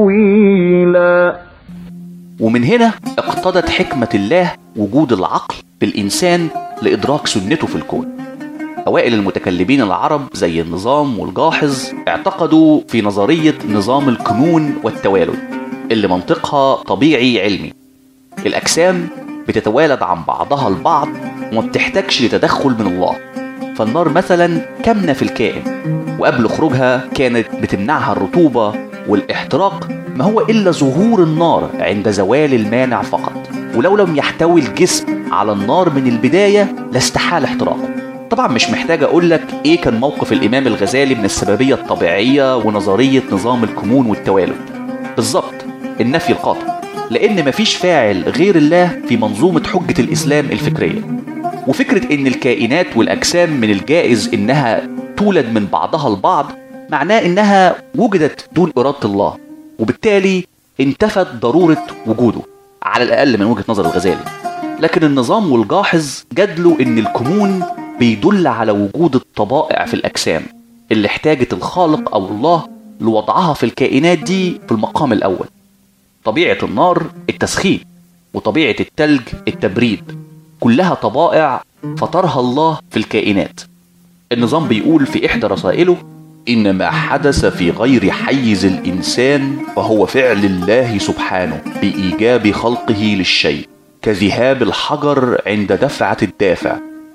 تحويلا ومن هنا اقتضت حكمة الله وجود العقل بالإنسان لإدراك سنته في الكون أوائل المتكلمين العرب زي النظام والجاحظ اعتقدوا في نظرية نظام الكنون والتوالد اللي منطقها طبيعي علمي الأجسام بتتوالد عن بعضها البعض وما بتحتاجش لتدخل من الله فالنار مثلا كامنة في الكائن وقبل خروجها كانت بتمنعها الرطوبة والاحتراق ما هو إلا ظهور النار عند زوال المانع فقط ولو لم يحتوي الجسم على النار من البداية لاستحال احتراقه طبعا مش محتاج اقول لك ايه كان موقف الامام الغزالي من السببيه الطبيعيه ونظريه نظام الكمون والتوالد بالظبط النفي القاطع لان مفيش فاعل غير الله في منظومه حجه الاسلام الفكريه وفكره ان الكائنات والاجسام من الجائز انها تولد من بعضها البعض معناه انها وجدت دون اراده الله وبالتالي انتفت ضروره وجوده على الاقل من وجهه نظر الغزالي لكن النظام والجاحظ جادلوا ان الكمون بيدل على وجود الطبائع في الأجسام اللي احتاجت الخالق أو الله لوضعها في الكائنات دي في المقام الأول طبيعة النار التسخين وطبيعة التلج التبريد كلها طبائع فطرها الله في الكائنات النظام بيقول في إحدى رسائله إن ما حدث في غير حيز الإنسان فهو فعل الله سبحانه بإيجاب خلقه للشيء كذهاب الحجر عند دفعة الدافع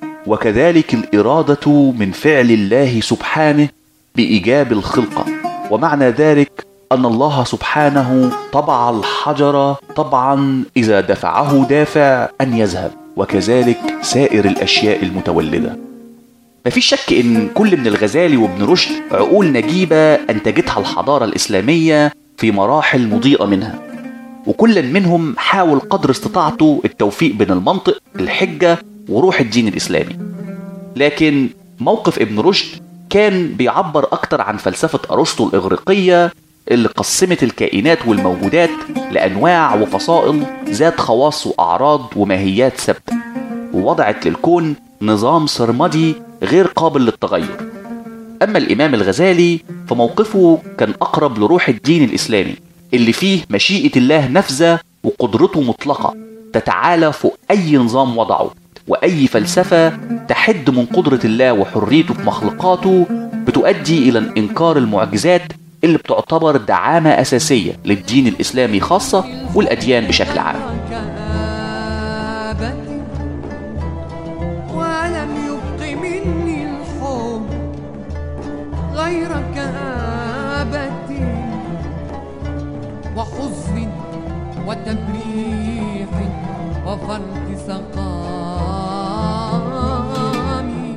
وكذلك الإرادة من فعل الله سبحانه بإيجاب الخلقة ومعنى ذلك أن الله سبحانه طبع الحجر طبعا إذا دفعه دافع أن يذهب وكذلك سائر الأشياء المتولدة مفيش شك إن كل من الغزالي وابن رشد عقول نجيبة أنتجتها الحضارة الإسلامية في مراحل مضيئة منها وكل منهم حاول قدر استطاعته التوفيق بين المنطق الحجة وروح الدين الإسلامي لكن موقف ابن رشد كان بيعبر أكتر عن فلسفة أرسطو الإغريقية اللي قسمت الكائنات والموجودات لأنواع وفصائل ذات خواص وأعراض وماهيات ثابتة ووضعت للكون نظام سرمدي غير قابل للتغير أما الإمام الغزالي فموقفه كان أقرب لروح الدين الإسلامي اللي فيه مشيئة الله نفذة وقدرته مطلقة تتعالى فوق أي نظام وضعه وأي فلسفة تحد من قدرة الله وحريته في مخلوقاته بتؤدي إلى إنكار المعجزات اللي بتعتبر دعامة أساسية للدين الإسلامي خاصة والأديان بشكل عام كآبتي ولم يبق مني الحب غير كآبتي وحزن وتبريح وفرط سقامي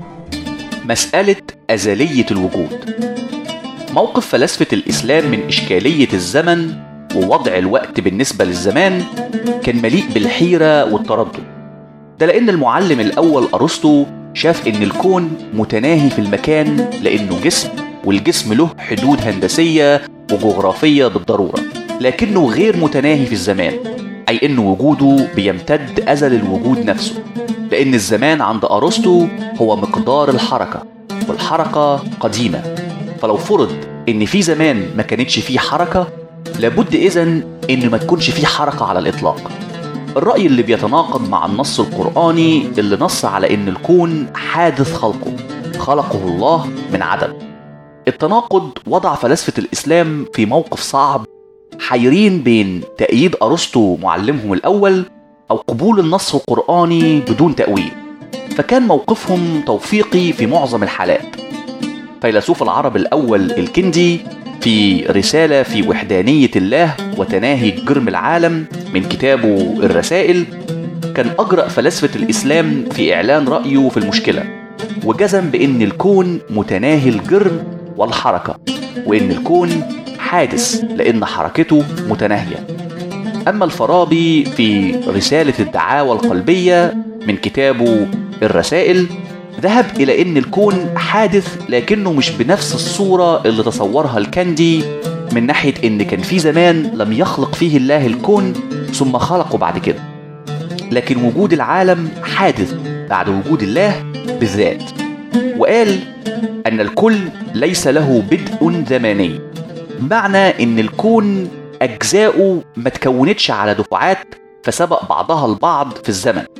مسألة أزلية الوجود موقف فلاسفة الإسلام من إشكالية الزمن ووضع الوقت بالنسبة للزمان كان مليء بالحيرة والتردد ده لأن المعلم الأول أرسطو شاف إن الكون متناهي في المكان لأنه جسم والجسم له حدود هندسية وجغرافية بالضرورة لكنه غير متناهي في الزمان أي إن وجوده بيمتد أزل الوجود نفسه لأن الزمان عند أرسطو هو مقدار الحركة والحركة قديمة فلو فرض إن في زمان ما كانتش فيه حركة لابد إذن إن ما تكونش فيه حركة على الإطلاق الرأي اللي بيتناقض مع النص القرآني اللي نص على إن الكون حادث خلقه خلقه الله من عدم التناقض وضع فلاسفة الإسلام في موقف صعب حيرين بين تأييد أرسطو معلمهم الأول أو قبول النص القرآني بدون تأويل فكان موقفهم توفيقي في معظم الحالات فيلسوف العرب الأول الكندي في رسالة في وحدانية الله وتناهي جرم العالم من كتابه الرسائل كان أجرأ فلاسفة الإسلام في إعلان رأيه في المشكلة وجزم بأن الكون متناهي الجرم والحركة وأن الكون حادث لأن حركته متناهية أما الفارابي في رسالة الدعاوى القلبية من كتابه الرسائل ذهب إلى أن الكون حادث لكنه مش بنفس الصورة اللي تصورها الكندي من ناحية أن كان في زمان لم يخلق فيه الله الكون ثم خلقه بعد كده لكن وجود العالم حادث بعد وجود الله بالذات وقال أن الكل ليس له بدء زماني معنى أن الكون أجزاؤه ما تكونتش على دفعات فسبق بعضها البعض في الزمن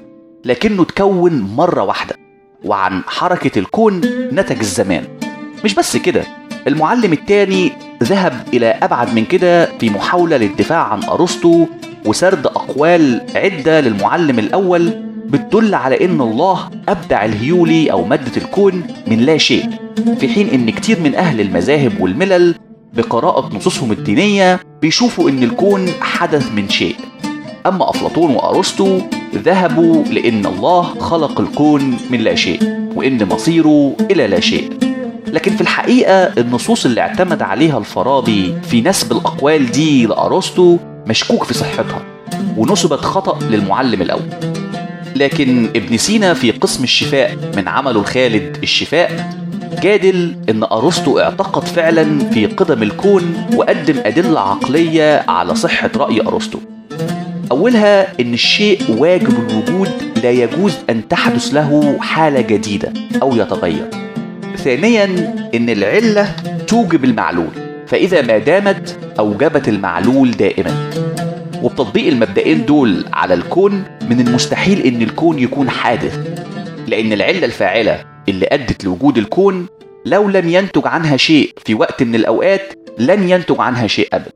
لكنه تكون مرة واحدة وعن حركة الكون نتج الزمان مش بس كده المعلم الثاني ذهب إلى أبعد من كده في محاولة للدفاع عن أرسطو وسرد أقوال عدة للمعلم الأول بتدل على إن الله أبدع الهيولي أو مادة الكون من لا شيء في حين إن كتير من أهل المذاهب والملل بقراءة نصوصهم الدينية بيشوفوا إن الكون حدث من شيء أما أفلاطون وأرسطو ذهبوا لأن الله خلق الكون من لا شيء وإن مصيره إلى لا شيء لكن في الحقيقة النصوص اللي اعتمد عليها الفارابي في نسب الأقوال دي لأرسطو مشكوك في صحتها ونسبت خطأ للمعلم الأول لكن ابن سينا في قسم الشفاء من عمله الخالد الشفاء جادل ان ارسطو اعتقد فعلا في قدم الكون وقدم ادله عقليه على صحه راي ارسطو اولها ان الشيء واجب الوجود لا يجوز ان تحدث له حاله جديده او يتغير ثانيا ان العله توجب المعلول فاذا ما دامت اوجبت المعلول دائما وبتطبيق المبدئين دول على الكون من المستحيل ان الكون يكون حادث لان العله الفاعله اللي ادت لوجود الكون لو لم ينتج عنها شيء في وقت من الاوقات لن ينتج عنها شيء ابدا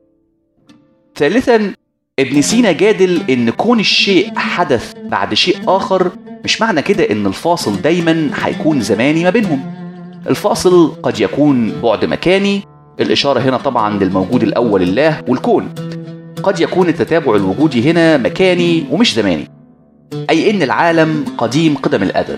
ثالثا ابن سينا جادل ان كون الشيء حدث بعد شيء اخر مش معنى كده ان الفاصل دايما هيكون زماني ما بينهم الفاصل قد يكون بعد مكاني الاشاره هنا طبعا للموجود الاول الله والكون قد يكون التتابع الوجودي هنا مكاني ومش زماني اي ان العالم قديم قدم الازل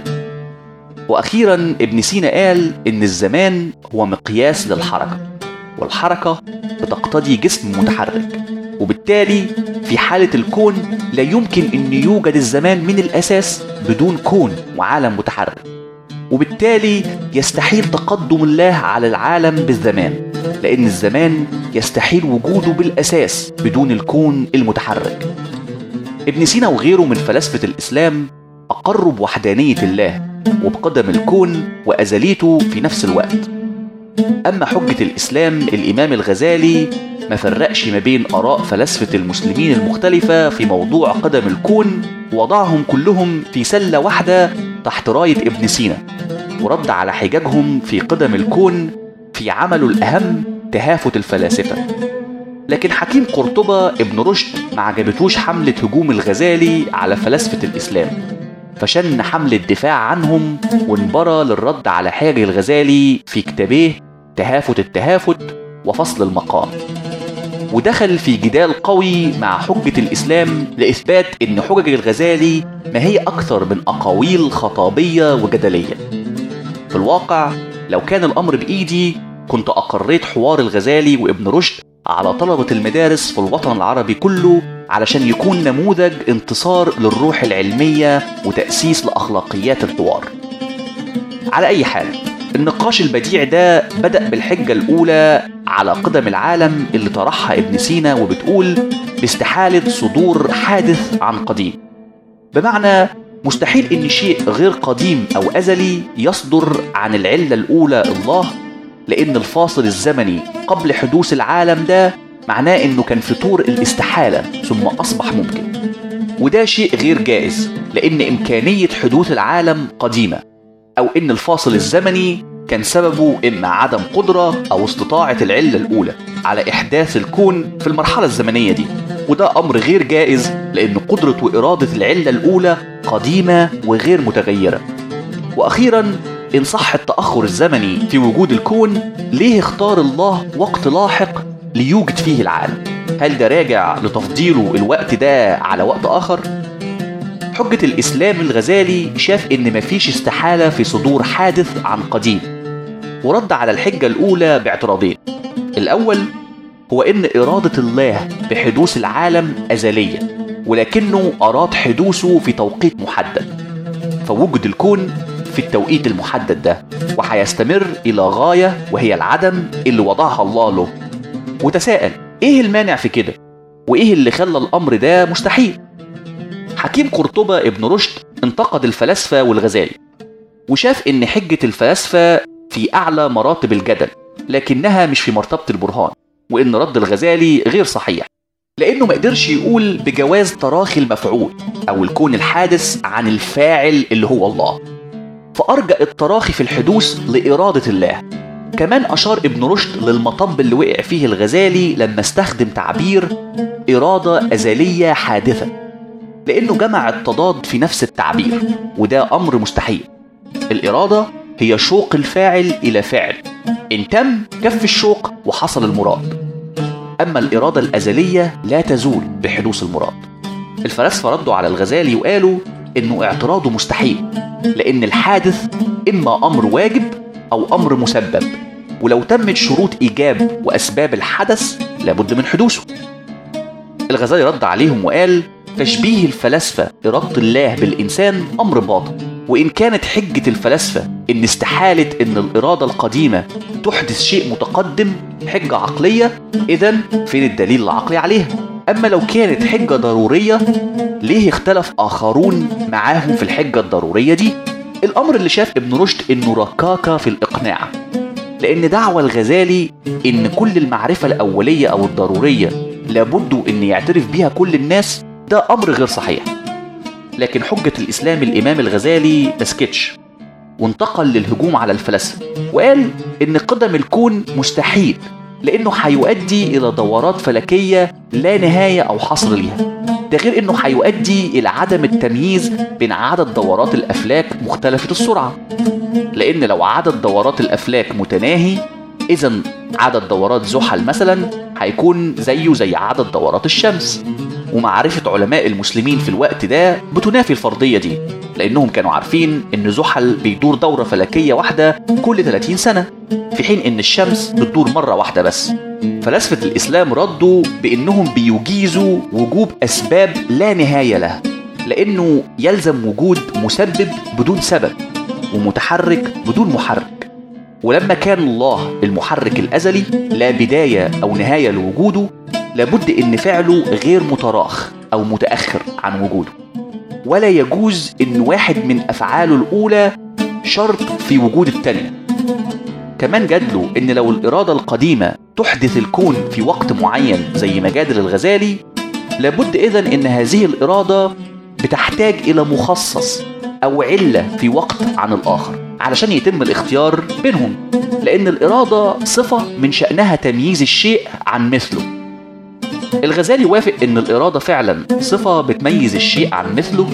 واخيرا ابن سينا قال ان الزمان هو مقياس للحركه والحركه بتقتضي جسم متحرك وبالتالي في حاله الكون لا يمكن ان يوجد الزمان من الاساس بدون كون وعالم متحرك وبالتالي يستحيل تقدم الله على العالم بالزمان لان الزمان يستحيل وجوده بالاساس بدون الكون المتحرك ابن سينا وغيره من فلاسفه الاسلام اقروا بوحدانيه الله وبقدم الكون وازليته في نفس الوقت اما حجه الاسلام الامام الغزالي ما فرقش ما بين اراء فلاسفه المسلمين المختلفه في موضوع قدم الكون ووضعهم كلهم في سله واحده تحت رايه ابن سينا ورد على حجاجهم في قدم الكون في عمله الاهم تهافت الفلاسفه لكن حكيم قرطبة ابن رشد ما عجبتوش حملة هجوم الغزالي على فلاسفة الإسلام فشن حملة دفاع عنهم وانبرى للرد على حاج الغزالي في كتابيه تهافت التهافت وفصل المقام ودخل في جدال قوي مع حجة الإسلام لإثبات إن حجج الغزالي ما هي أكثر من أقاويل خطابية وجدلية في الواقع لو كان الأمر بإيدي كنت أقريت حوار الغزالي وابن رشد على طلبة المدارس في الوطن العربي كله علشان يكون نموذج انتصار للروح العلمية وتأسيس لأخلاقيات الحوار على أي حال النقاش البديع ده بدأ بالحجة الأولى على قدم العالم اللي طرحها ابن سينا وبتقول باستحالة صدور حادث عن قديم بمعنى مستحيل ان شيء غير قديم او ازلي يصدر عن العله الاولى الله لان الفاصل الزمني قبل حدوث العالم ده معناه انه كان في طور الاستحاله ثم اصبح ممكن وده شيء غير جائز لان امكانيه حدوث العالم قديمه او ان الفاصل الزمني كان سببه اما عدم قدره او استطاعه العله الاولى على احداث الكون في المرحله الزمنيه دي وده امر غير جائز لان قدره واراده العله الاولى قديمه وغير متغيره واخيرا ان صح التاخر الزمني في وجود الكون ليه اختار الله وقت لاحق ليوجد فيه العالم هل ده راجع لتفضيله الوقت ده على وقت اخر حجة الإسلام الغزالي شاف إن مفيش استحالة في صدور حادث عن قديم ورد على الحجة الأولى باعتراضين الأول هو إن إرادة الله بحدوث العالم أزلية ولكنه أراد حدوثه في توقيت محدد فوجد الكون في التوقيت المحدد ده وهيستمر إلى غاية وهي العدم اللي وضعها الله له وتساءل إيه المانع في كده؟ وإيه اللي خلى الأمر ده مستحيل؟ حكيم قرطبة ابن رشد انتقد الفلاسفة والغزالي وشاف إن حجة الفلاسفة في أعلى مراتب الجدل لكنها مش في مرتبة البرهان وإن رد الغزالي غير صحيح لأنه ما قدرش يقول بجواز تراخي المفعول أو الكون الحادث عن الفاعل اللي هو الله فأرجأ التراخي في الحدوث لإرادة الله كمان أشار ابن رشد للمطب اللي وقع فيه الغزالي لما استخدم تعبير إرادة أزلية حادثة لأنه جمع التضاد في نفس التعبير وده أمر مستحيل الإرادة هي شوق الفاعل إلى فعل إن تم كف الشوق وحصل المراد أما الإرادة الأزلية لا تزول بحدوث المراد الفلاسفة ردوا على الغزالي وقالوا إنه اعتراضه مستحيل لأن الحادث إما أمر واجب أو أمر مسبب ولو تمت شروط إيجاب وأسباب الحدث لابد من حدوثه الغزالي رد عليهم وقال تشبيه الفلاسفة إرادة الله بالإنسان أمر باطل وإن كانت حجة الفلاسفة إن استحالة إن الإرادة القديمة تحدث شيء متقدم حجة عقلية إذا فين الدليل العقلي عليها؟ أما لو كانت حجة ضرورية ليه اختلف آخرون معاهم في الحجة الضرورية دي؟ الأمر اللي شاف ابن رشد إنه ركاكة في الإقناع لأن دعوى الغزالي إن كل المعرفة الأولية أو الضرورية لابد إن يعترف بيها كل الناس ده أمر غير صحيح لكن حجة الإسلام الإمام الغزالي ما سكتش وانتقل للهجوم على الفلاسفة وقال إن قدم الكون مستحيل لأنه هيؤدي إلى دورات فلكية لا نهاية أو حصر ليها ده غير إنه هيؤدي إلى عدم التمييز بين عدد دورات الأفلاك مختلفة السرعة لأن لو عدد دورات الأفلاك متناهي إذا عدد دورات زحل مثلا هيكون زيه زي عدد دورات الشمس ومعرفة علماء المسلمين في الوقت ده بتنافي الفرضية دي لأنهم كانوا عارفين إن زحل بيدور دورة فلكية واحدة كل 30 سنة في حين إن الشمس بتدور مرة واحدة بس فلاسفة الإسلام ردوا بإنهم بيجيزوا وجوب أسباب لا نهاية لها لأنه يلزم وجود مسبب بدون سبب ومتحرك بدون محرك ولما كان الله المحرك الأزلي لا بداية أو نهاية لوجوده لابد إن فعله غير متراخ أو متأخر عن وجوده ولا يجوز إن واحد من أفعاله الأولى شرط في وجود التانية كمان جدله إن لو الإرادة القديمة تحدث الكون في وقت معين زي ما جادل الغزالي لابد إذا إن هذه الإرادة بتحتاج إلى مخصص أو علة في وقت عن الآخر علشان يتم الاختيار بينهم لأن الإرادة صفة من شأنها تمييز الشيء عن مثله الغزالي وافق ان الاراده فعلا صفه بتميز الشيء عن مثله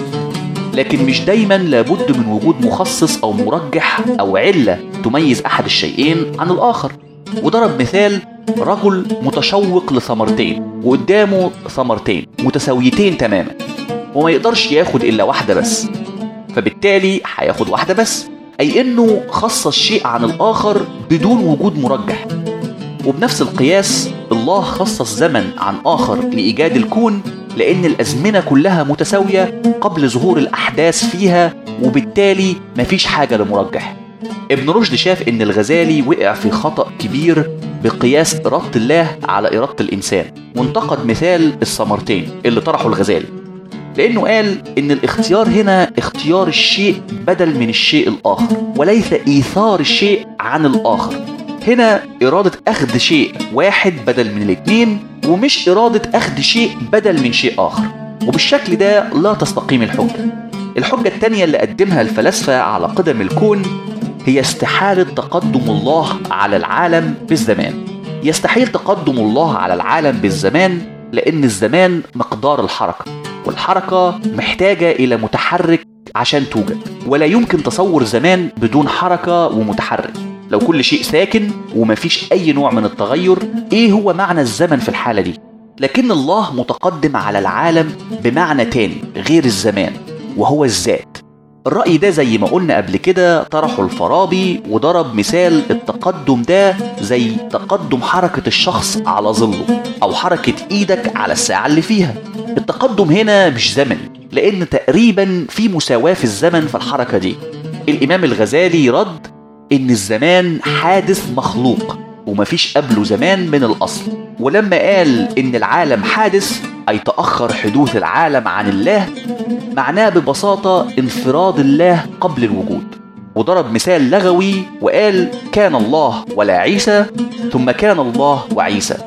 لكن مش دايما لابد من وجود مخصص او مرجح او عله تميز احد الشيئين عن الاخر وضرب مثال رجل متشوق لثمرتين وقدامه ثمرتين متساويتين تماما وما يقدرش ياخد الا واحده بس فبالتالي هياخد واحده بس اي انه خصص شيء عن الاخر بدون وجود مرجح وبنفس القياس الله خصص زمن عن آخر لإيجاد الكون لأن الأزمنة كلها متساوية قبل ظهور الأحداث فيها وبالتالي مفيش حاجة لمرجح ابن رشد شاف إن الغزالي وقع في خطأ كبير بقياس إرادة الله على إرادة الإنسان وانتقد مثال الثمرتين اللي طرحه الغزالي لأنه قال إن الاختيار هنا اختيار الشيء بدل من الشيء الآخر وليس إيثار الشيء عن الآخر هنا إرادة أخذ شيء واحد بدل من الاثنين ومش إرادة أخذ شيء بدل من شيء آخر وبالشكل ده لا تستقيم الحجة الحجة التانية اللي قدمها الفلاسفة على قدم الكون هي استحالة تقدم الله على العالم بالزمان يستحيل تقدم الله على العالم بالزمان لأن الزمان مقدار الحركة والحركة محتاجة إلى متحرك عشان توجد ولا يمكن تصور زمان بدون حركة ومتحرك لو كل شيء ساكن ومفيش أي نوع من التغير إيه هو معنى الزمن في الحالة دي؟ لكن الله متقدم على العالم بمعنى تاني غير الزمان وهو الذات الرأي ده زي ما قلنا قبل كده طرحه الفارابي وضرب مثال التقدم ده زي تقدم حركة الشخص على ظله أو حركة إيدك على الساعة اللي فيها التقدم هنا مش زمني لأن تقريبا في مساواة في الزمن في الحركة دي الإمام الغزالي رد إن الزمان حادث مخلوق ومفيش قبله زمان من الأصل ولما قال إن العالم حادث أي تأخر حدوث العالم عن الله معناه ببساطة انفراد الله قبل الوجود وضرب مثال لغوي وقال كان الله ولا عيسى ثم كان الله وعيسى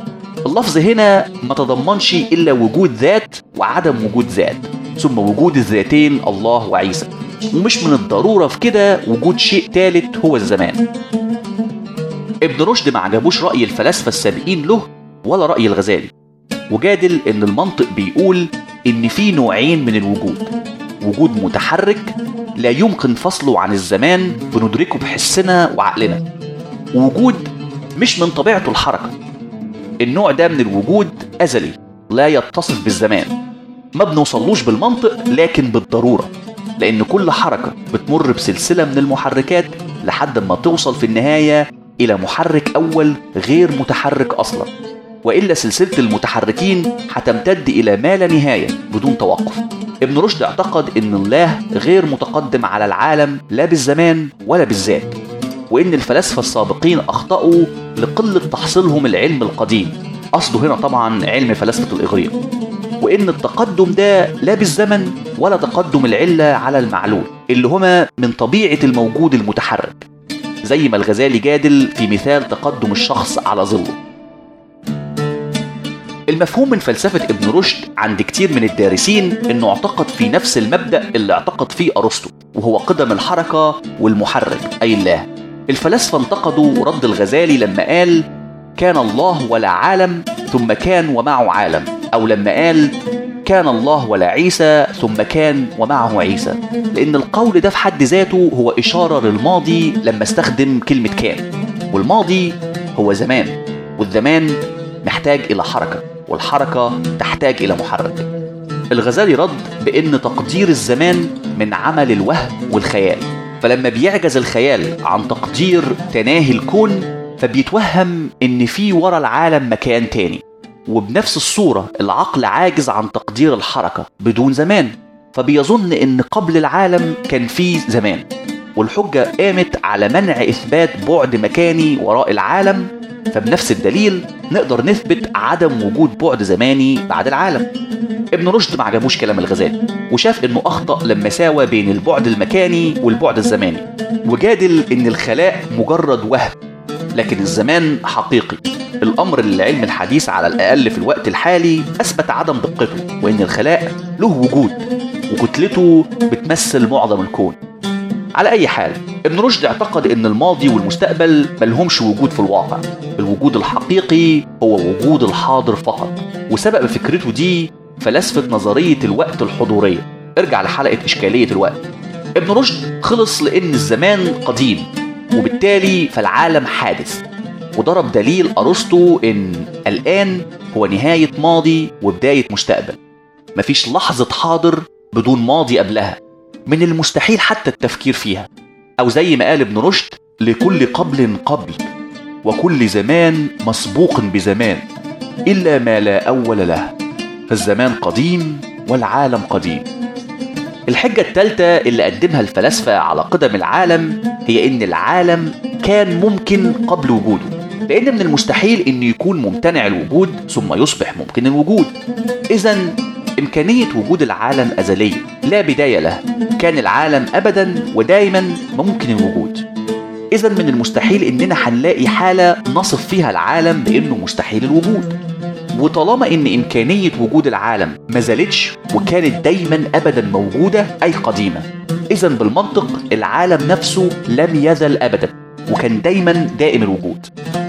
اللفظ هنا ما تضمنش إلا وجود ذات وعدم وجود ذات ثم وجود الذاتين الله وعيسى ومش من الضرورة في كده وجود شيء ثالث هو الزمان ابن رشد ما عجبوش رأي الفلاسفة السابقين له ولا رأي الغزالي وجادل إن المنطق بيقول إن في نوعين من الوجود وجود متحرك لا يمكن فصله عن الزمان بندركه بحسنا وعقلنا ووجود مش من طبيعته الحركة النوع ده من الوجود أزلي لا يتصف بالزمان ما بنوصلوش بالمنطق لكن بالضرورة لأن كل حركة بتمر بسلسلة من المحركات لحد ما توصل في النهاية إلى محرك أول غير متحرك أصلا وإلا سلسلة المتحركين هتمتد إلى ما لا نهاية بدون توقف ابن رشد اعتقد ان الله غير متقدم على العالم لا بالزمان ولا بالذات وان الفلاسفه السابقين اخطاوا لقله تحصيلهم العلم القديم قصده هنا طبعا علم فلاسفه الاغريق وان التقدم ده لا بالزمن ولا تقدم العله على المعلول اللي هما من طبيعه الموجود المتحرك زي ما الغزالي جادل في مثال تقدم الشخص على ظله المفهوم من فلسفة ابن رشد عند كتير من الدارسين انه اعتقد في نفس المبدأ اللي اعتقد فيه ارسطو وهو قدم الحركة والمحرك اي الله الفلاسفة انتقدوا رد الغزالي لما قال كان الله ولا عالم ثم كان ومعه عالم او لما قال كان الله ولا عيسى ثم كان ومعه عيسى لان القول ده في حد ذاته هو اشارة للماضي لما استخدم كلمة كان والماضي هو زمان والزمان محتاج إلى حركة والحركة تحتاج إلى محرك الغزالي رد بأن تقدير الزمان من عمل الوهم والخيال فلما بيعجز الخيال عن تقدير تناهي الكون فبيتوهم إن في ورا العالم مكان تاني وبنفس الصورة العقل عاجز عن تقدير الحركة بدون زمان فبيظن إن قبل العالم كان في زمان والحجة قامت على منع إثبات بعد مكاني وراء العالم فبنفس الدليل نقدر نثبت عدم وجود بعد زماني بعد العالم ابن رشد ما عجبوش كلام الغزالي وشاف انه اخطا لما ساوى بين البعد المكاني والبعد الزماني وجادل ان الخلاء مجرد وهم لكن الزمان حقيقي الامر اللي العلم الحديث على الاقل في الوقت الحالي اثبت عدم دقته وان الخلاء له وجود وكتلته بتمثل معظم الكون على أي حال ابن رشد اعتقد أن الماضي والمستقبل ملهمش وجود في الواقع الوجود الحقيقي هو وجود الحاضر فقط وسبب فكرته دي فلسفة نظرية الوقت الحضورية ارجع لحلقة إشكالية الوقت ابن رشد خلص لأن الزمان قديم وبالتالي فالعالم حادث وضرب دليل أرسطو إن الآن هو نهاية ماضي وبداية مستقبل مفيش لحظة حاضر بدون ماضي قبلها من المستحيل حتى التفكير فيها أو زي ما قال ابن رشد لكل قبل قبل وكل زمان مسبوق بزمان إلا ما لا أول له فالزمان قديم والعالم قديم الحجة الثالثة اللي قدمها الفلاسفة على قدم العالم هي إن العالم كان ممكن قبل وجوده لأن من المستحيل إنه يكون ممتنع الوجود ثم يصبح ممكن الوجود إذا إمكانية وجود العالم أزلية لا بداية له كان العالم أبدا ودائما ممكن الوجود إذا من المستحيل إننا هنلاقي حالة نصف فيها العالم بإنه مستحيل الوجود وطالما إن إمكانية وجود العالم ما زالتش وكانت دايما أبدا موجودة أي قديمة إذا بالمنطق العالم نفسه لم يزل أبدا وكان دايما دائم الوجود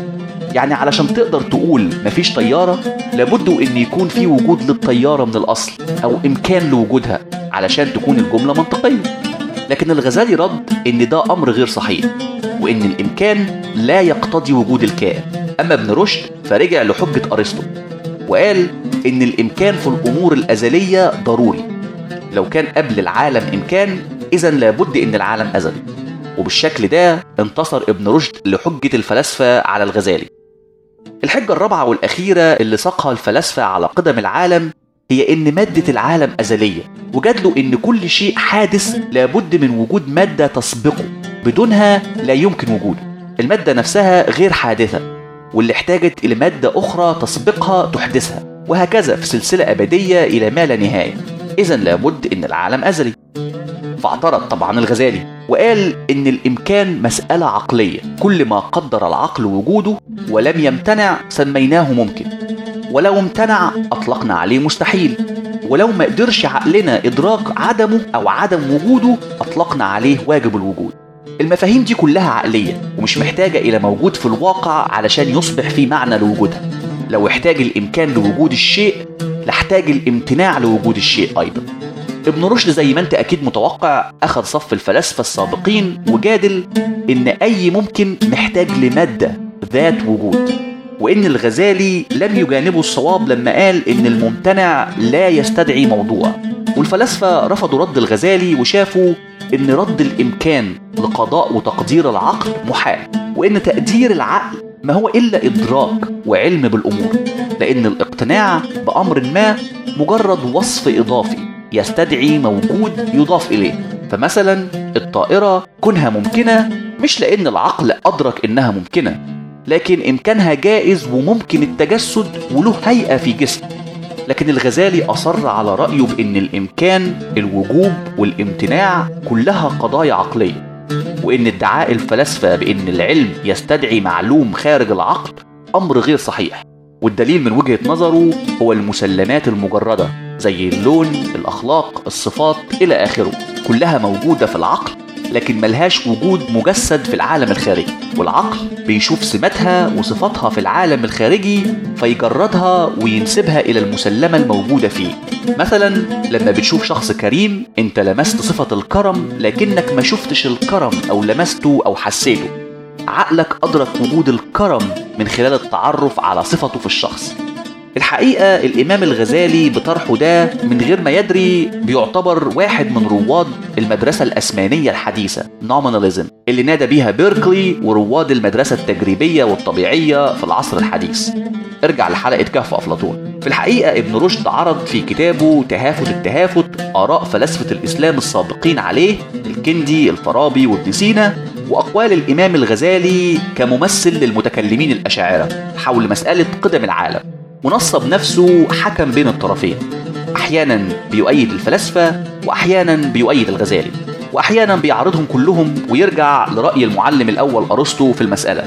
يعني علشان تقدر تقول مفيش طيارة لابد ان يكون في وجود للطيارة من الاصل او امكان لوجودها علشان تكون الجملة منطقية لكن الغزالي رد ان ده امر غير صحيح وان الامكان لا يقتضي وجود الكائن اما ابن رشد فرجع لحجة ارسطو وقال ان الامكان في الامور الازلية ضروري لو كان قبل العالم امكان اذا لابد ان العالم ازلي وبالشكل ده انتصر ابن رشد لحجة الفلاسفة على الغزالي الحجة الرابعة والأخيرة اللي ساقها الفلاسفة على قدم العالم هي إن مادة العالم أزلية وجدلوا إن كل شيء حادث لابد من وجود مادة تسبقه بدونها لا يمكن وجوده المادة نفسها غير حادثة واللي احتاجت إلى مادة أخرى تسبقها تحدثها وهكذا في سلسلة أبدية إلى ما لا نهاية إذا لابد إن العالم أزلي فاعترض طبعا الغزالي وقال إن الإمكان مسألة عقلية كل ما قدر العقل وجوده ولم يمتنع سميناه ممكن ولو امتنع أطلقنا عليه مستحيل ولو ما قدرش عقلنا إدراك عدمه أو عدم وجوده أطلقنا عليه واجب الوجود المفاهيم دي كلها عقلية ومش محتاجة إلى موجود في الواقع علشان يصبح في معنى لوجودها لو احتاج الإمكان لوجود الشيء لاحتاج الامتناع لوجود الشيء أيضا ابن رشد زي ما انت اكيد متوقع اخذ صف الفلاسفه السابقين وجادل ان اي ممكن محتاج لماده ذات وجود وان الغزالي لم يجانبه الصواب لما قال ان الممتنع لا يستدعي موضوع والفلاسفه رفضوا رد الغزالي وشافوا ان رد الامكان لقضاء وتقدير العقل محال وان تقدير العقل ما هو الا ادراك وعلم بالامور لان الاقتناع بامر ما مجرد وصف اضافي يستدعي موجود يضاف اليه فمثلا الطائره كونها ممكنه مش لان العقل ادرك انها ممكنه لكن امكانها جائز وممكن التجسد وله هيئه في جسم لكن الغزالي اصر على رايه بان الامكان الوجوب والامتناع كلها قضايا عقليه وان ادعاء الفلاسفه بان العلم يستدعي معلوم خارج العقل امر غير صحيح والدليل من وجهه نظره هو المسلمات المجرده زي اللون الاخلاق الصفات الى اخره كلها موجوده في العقل لكن ملهاش وجود مجسد في العالم الخارجي والعقل بيشوف سماتها وصفاتها في العالم الخارجي فيجردها وينسبها الى المسلمه الموجوده فيه مثلا لما بتشوف شخص كريم انت لمست صفه الكرم لكنك ما شفتش الكرم او لمسته او حسيته عقلك ادرك وجود الكرم من خلال التعرف على صفته في الشخص الحقيقة الإمام الغزالي بطرحه ده من غير ما يدري بيعتبر واحد من رواد المدرسة الأسمانية الحديثة نوميناليزم اللي نادى بيها بيركلي ورواد المدرسة التجريبية والطبيعية في العصر الحديث ارجع لحلقة كهف أفلاطون في الحقيقة ابن رشد عرض في كتابه تهافت التهافت آراء فلاسفة الإسلام السابقين عليه الكندي الفارابي وابن سينا وأقوال الإمام الغزالي كممثل للمتكلمين الأشاعرة حول مسألة قدم العالم ونصب نفسه حكم بين الطرفين احيانا بيؤيد الفلاسفه واحيانا بيؤيد الغزالي واحيانا بيعارضهم كلهم ويرجع لراي المعلم الاول ارسطو في المساله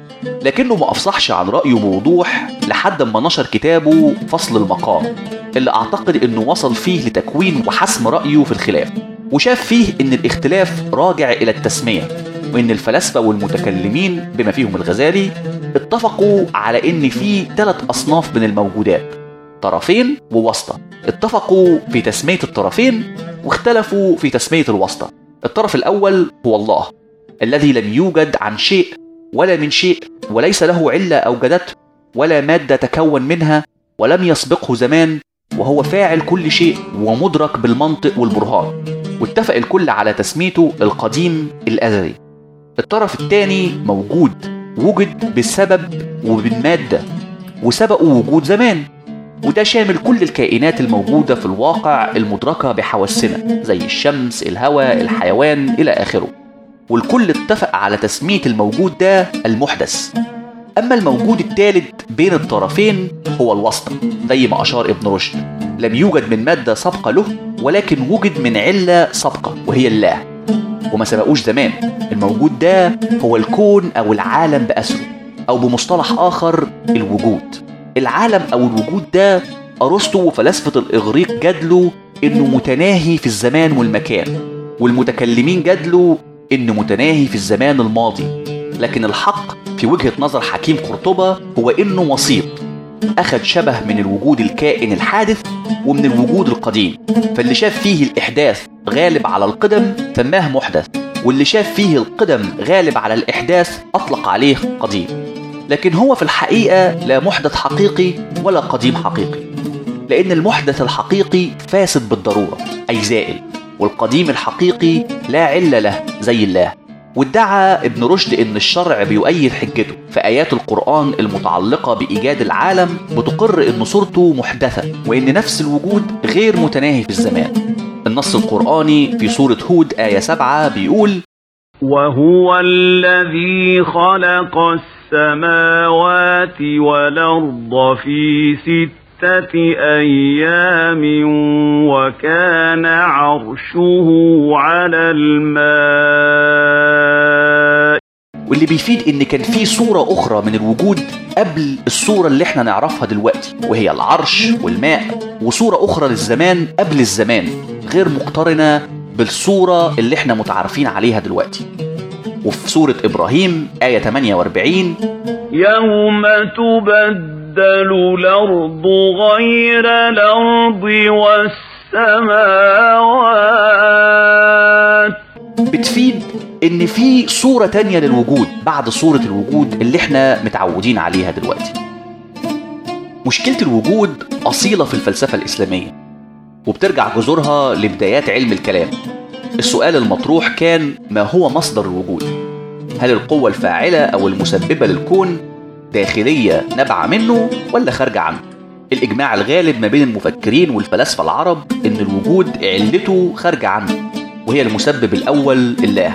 لكنه ما افصحش عن رايه بوضوح لحد ما نشر كتابه فصل المقام اللي اعتقد انه وصل فيه لتكوين وحسم رايه في الخلاف وشاف فيه ان الاختلاف راجع الى التسميه وان الفلاسفه والمتكلمين بما فيهم الغزالي اتفقوا على ان في ثلاث اصناف من الموجودات طرفين ووسطى اتفقوا في تسميه الطرفين واختلفوا في تسميه الوسطى الطرف الاول هو الله الذي لم يوجد عن شيء ولا من شيء وليس له عله اوجدته ولا ماده تكون منها ولم يسبقه زمان وهو فاعل كل شيء ومدرك بالمنطق والبرهان واتفق الكل على تسميته القديم الازلي الطرف الثاني موجود وجد بالسبب وبالمادة وسبقه وجود زمان وده شامل كل الكائنات الموجودة في الواقع المدركة بحواسنا زي الشمس الهواء الحيوان إلى آخره والكل اتفق على تسمية الموجود ده المحدث أما الموجود الثالث بين الطرفين هو الوسط زي ما أشار ابن رشد لم يوجد من مادة سابقة له ولكن وجد من علة سابقة وهي الله وما سبقوش زمان الموجود ده هو الكون أو العالم بأسره أو بمصطلح آخر الوجود العالم أو الوجود ده أرسطو وفلاسفة الإغريق جادلوا إنه متناهي في الزمان والمكان والمتكلمين جادلوا إنه متناهي في الزمان الماضي لكن الحق في وجهة نظر حكيم قرطبة هو إنه وسيط أخذ شبه من الوجود الكائن الحادث ومن الوجود القديم فاللي شاف فيه الإحداث غالب على القدم سماه محدث واللي شاف فيه القدم غالب على الإحداث أطلق عليه قديم لكن هو في الحقيقة لا محدث حقيقي ولا قديم حقيقي لأن المحدث الحقيقي فاسد بالضرورة أي زائل والقديم الحقيقي لا علة له زي الله وادعى ابن رشد ان الشرع بيؤيد حجته فايات القران المتعلقه بايجاد العالم بتقر ان صورته محدثه وان نفس الوجود غير متناهي في الزمان النص القراني في سوره هود ايه 7 بيقول وهو الذي خلق السماوات والأرض في ستة أيام وكان عرشه على الماء واللي بيفيد ان كان في صورة اخرى من الوجود قبل الصورة اللي احنا نعرفها دلوقتي وهي العرش والماء وصورة اخرى للزمان قبل الزمان غير مقترنة بالصورة اللي احنا متعارفين عليها دلوقتي وفي سورة إبراهيم آية 48 يوم تبدل الأرض غير الأرض والسماوات بتفيد إن في صورة تانية للوجود بعد صورة الوجود اللي احنا متعودين عليها دلوقتي مشكلة الوجود أصيلة في الفلسفة الإسلامية وبترجع جذورها لبدايات علم الكلام السؤال المطروح كان ما هو مصدر الوجود هل القوة الفاعلة أو المسببة للكون داخلية نبع منه ولا خارجة عنه الإجماع الغالب ما بين المفكرين والفلاسفة العرب إن الوجود علته خارجة عنه وهي المسبب الأول الله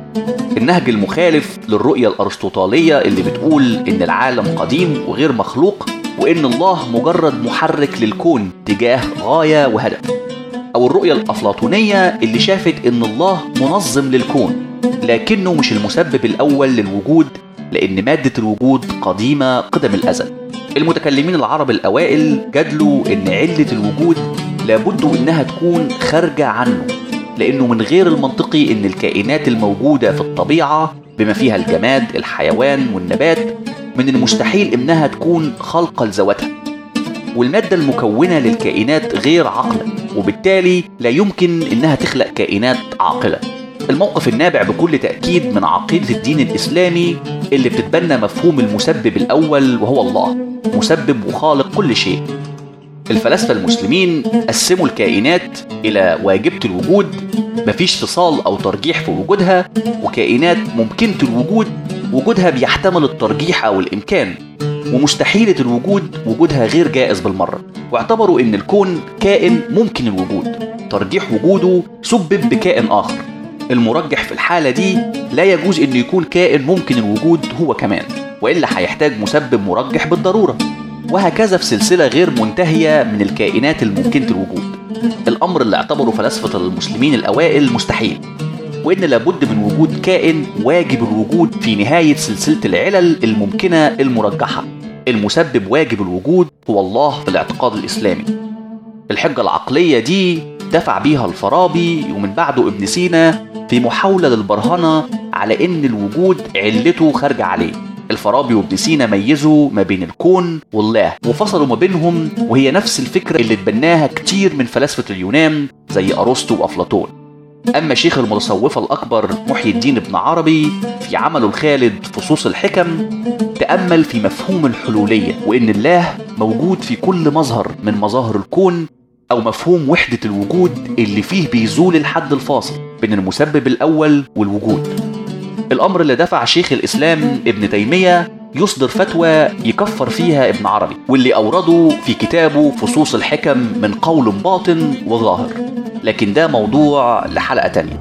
النهج المخالف للرؤية الأرسطوطالية اللي بتقول إن العالم قديم وغير مخلوق وإن الله مجرد محرك للكون تجاه غاية وهدف أو الرؤية الأفلاطونية اللي شافت إن الله منظم للكون لكنه مش المسبب الأول للوجود لأن مادة الوجود قديمة قدم الأزل المتكلمين العرب الأوائل جادلوا إن علة الوجود لابد إنها تكون خارجة عنه لأنه من غير المنطقي إن الكائنات الموجودة في الطبيعة بما فيها الجماد الحيوان والنبات من المستحيل إنها تكون خلقة لذواتها والمادة المكونة للكائنات غير عاقلة وبالتالي لا يمكن إنها تخلق كائنات عاقلة الموقف النابع بكل تأكيد من عقيدة الدين الإسلامي اللي بتتبنى مفهوم المسبب الأول وهو الله مسبب وخالق كل شيء الفلاسفة المسلمين قسموا الكائنات إلى واجبة الوجود مفيش فصال أو ترجيح في وجودها وكائنات ممكنة الوجود وجودها بيحتمل الترجيح أو الإمكان ومستحيلة الوجود وجودها غير جائز بالمرة واعتبروا إن الكون كائن ممكن الوجود ترجيح وجوده سبب بكائن آخر المرجح في الحالة دي لا يجوز إنه يكون كائن ممكن الوجود هو كمان وإلا هيحتاج مسبب مرجح بالضرورة وهكذا في سلسلة غير منتهية من الكائنات الممكنة الوجود الأمر اللي اعتبره فلاسفة المسلمين الأوائل مستحيل وإن لابد من وجود كائن واجب الوجود في نهاية سلسلة العلل الممكنة المرجحة المسبب واجب الوجود هو الله في الاعتقاد الإسلامي الحجة العقلية دي دفع بيها الفارابي ومن بعده ابن سينا في محاولة للبرهنة على إن الوجود علته خارجة عليه الفارابي وابن سينا ميزوا ما بين الكون والله وفصلوا ما بينهم وهي نفس الفكرة اللي اتبناها كتير من فلاسفة اليونان زي أرسطو وأفلاطون أما شيخ المتصوفة الأكبر محي الدين ابن عربي في عمله الخالد فصوص الحكم تأمل في مفهوم الحلولية وإن الله موجود في كل مظهر من مظاهر الكون أو مفهوم وحدة الوجود اللي فيه بيزول الحد الفاصل بين المسبب الأول والوجود الأمر اللي دفع شيخ الإسلام ابن تيمية يصدر فتوى يكفر فيها ابن عربي واللي أورده في كتابه فصوص الحكم من قول باطن وظاهر لكن ده موضوع لحلقة تانية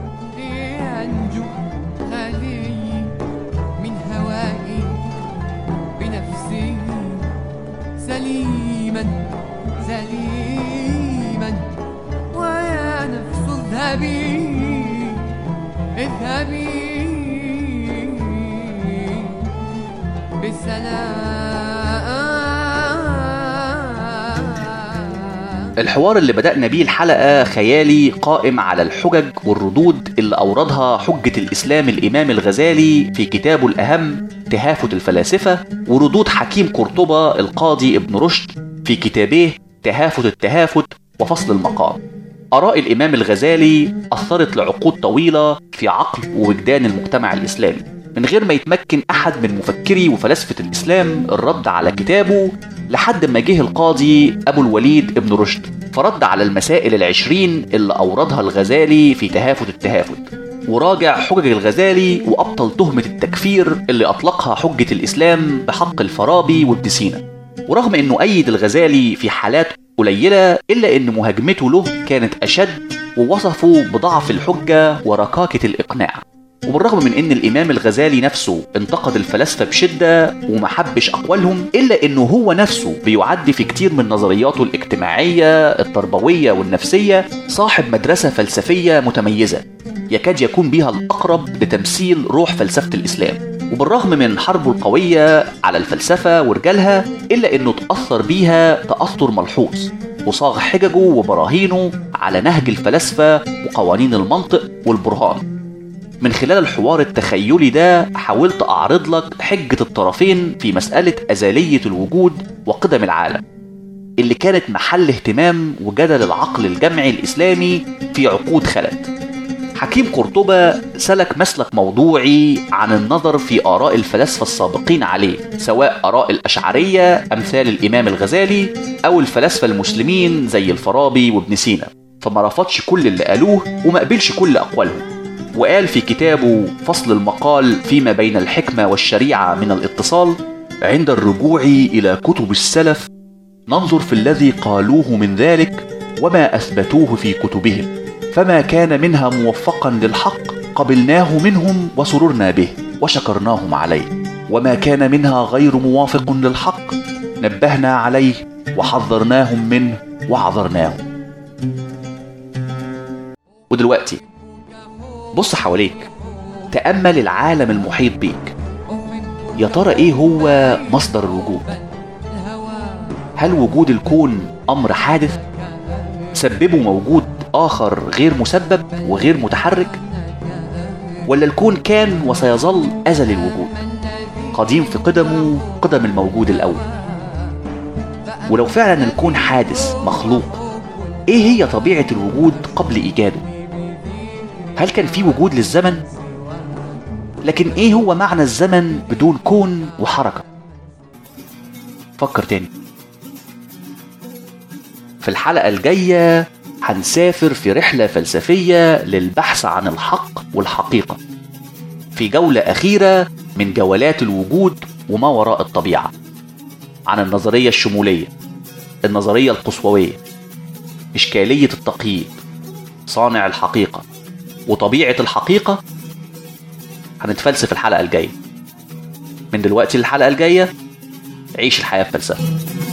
لأنجو خالي من هوائي بنفسي سليما سليما ويا نفس اذهبي اذهبي بالسلام الحوار اللي بدأنا بيه الحلقة خيالي قائم على الحجج والردود اللي أوردها حجة الإسلام الإمام الغزالي في كتابه الأهم تهافت الفلاسفة وردود حكيم قرطبة القاضي ابن رشد في كتابيه تهافت التهافت وفصل المقام آراء الإمام الغزالي أثرت لعقود طويلة في عقل ووجدان المجتمع الإسلامي من غير ما يتمكن أحد من مفكري وفلاسفة الإسلام الرد على كتابه لحد ما جه القاضي أبو الوليد ابن رشد فرد على المسائل العشرين اللي أوردها الغزالي في تهافت التهافت وراجع حجج الغزالي وأبطل تهمة التكفير اللي أطلقها حجة الإسلام بحق الفارابي وابن سينا ورغم أنه أيد الغزالي في حالات قليلة إلا أن مهاجمته له كانت أشد ووصفه بضعف الحجة وركاكة الإقناع وبالرغم من ان الامام الغزالي نفسه انتقد الفلاسفه بشده وما حبش اقوالهم الا انه هو نفسه بيعد في كتير من نظرياته الاجتماعيه التربويه والنفسيه صاحب مدرسه فلسفيه متميزه يكاد يكون بها الاقرب لتمثيل روح فلسفه الاسلام وبالرغم من حربه القوية على الفلسفة ورجالها إلا إنه تأثر بيها تأثر ملحوظ وصاغ حججه وبراهينه على نهج الفلاسفة وقوانين المنطق والبرهان من خلال الحوار التخيلي ده حاولت أعرض لك حجة الطرفين في مسألة أزلية الوجود وقدم العالم اللي كانت محل اهتمام وجدل العقل الجمعي الإسلامي في عقود خلت حكيم قرطبة سلك مسلك موضوعي عن النظر في آراء الفلاسفة السابقين عليه سواء آراء الأشعرية أمثال الإمام الغزالي أو الفلاسفة المسلمين زي الفارابي وابن سينا فما رفضش كل اللي قالوه وما قبلش كل أقوالهم وقال في كتابه فصل المقال فيما بين الحكمة والشريعة من الاتصال عند الرجوع إلى كتب السلف ننظر في الذي قالوه من ذلك وما أثبتوه في كتبهم فما كان منها موفقا للحق قبلناه منهم وسررنا به وشكرناهم عليه وما كان منها غير موافق للحق نبهنا عليه وحذرناهم منه وعذرناهم ودلوقتي بص حواليك تأمل العالم المحيط بيك يا ترى ايه هو مصدر الوجود هل وجود الكون امر حادث سببه موجود اخر غير مسبب وغير متحرك ولا الكون كان وسيظل ازل الوجود قديم في قدمه قدم الموجود الاول ولو فعلا الكون حادث مخلوق ايه هي طبيعه الوجود قبل ايجاده هل كان في وجود للزمن لكن ايه هو معنى الزمن بدون كون وحركه فكر تاني في الحلقه الجايه هنسافر في رحله فلسفيه للبحث عن الحق والحقيقه في جوله اخيره من جولات الوجود وما وراء الطبيعه عن النظريه الشموليه النظريه القصوويه اشكاليه التقييد صانع الحقيقه وطبيعه الحقيقه هنتفلسف الحلقه الجايه من دلوقتي للحلقه الجايه عيش الحياه بفلسفه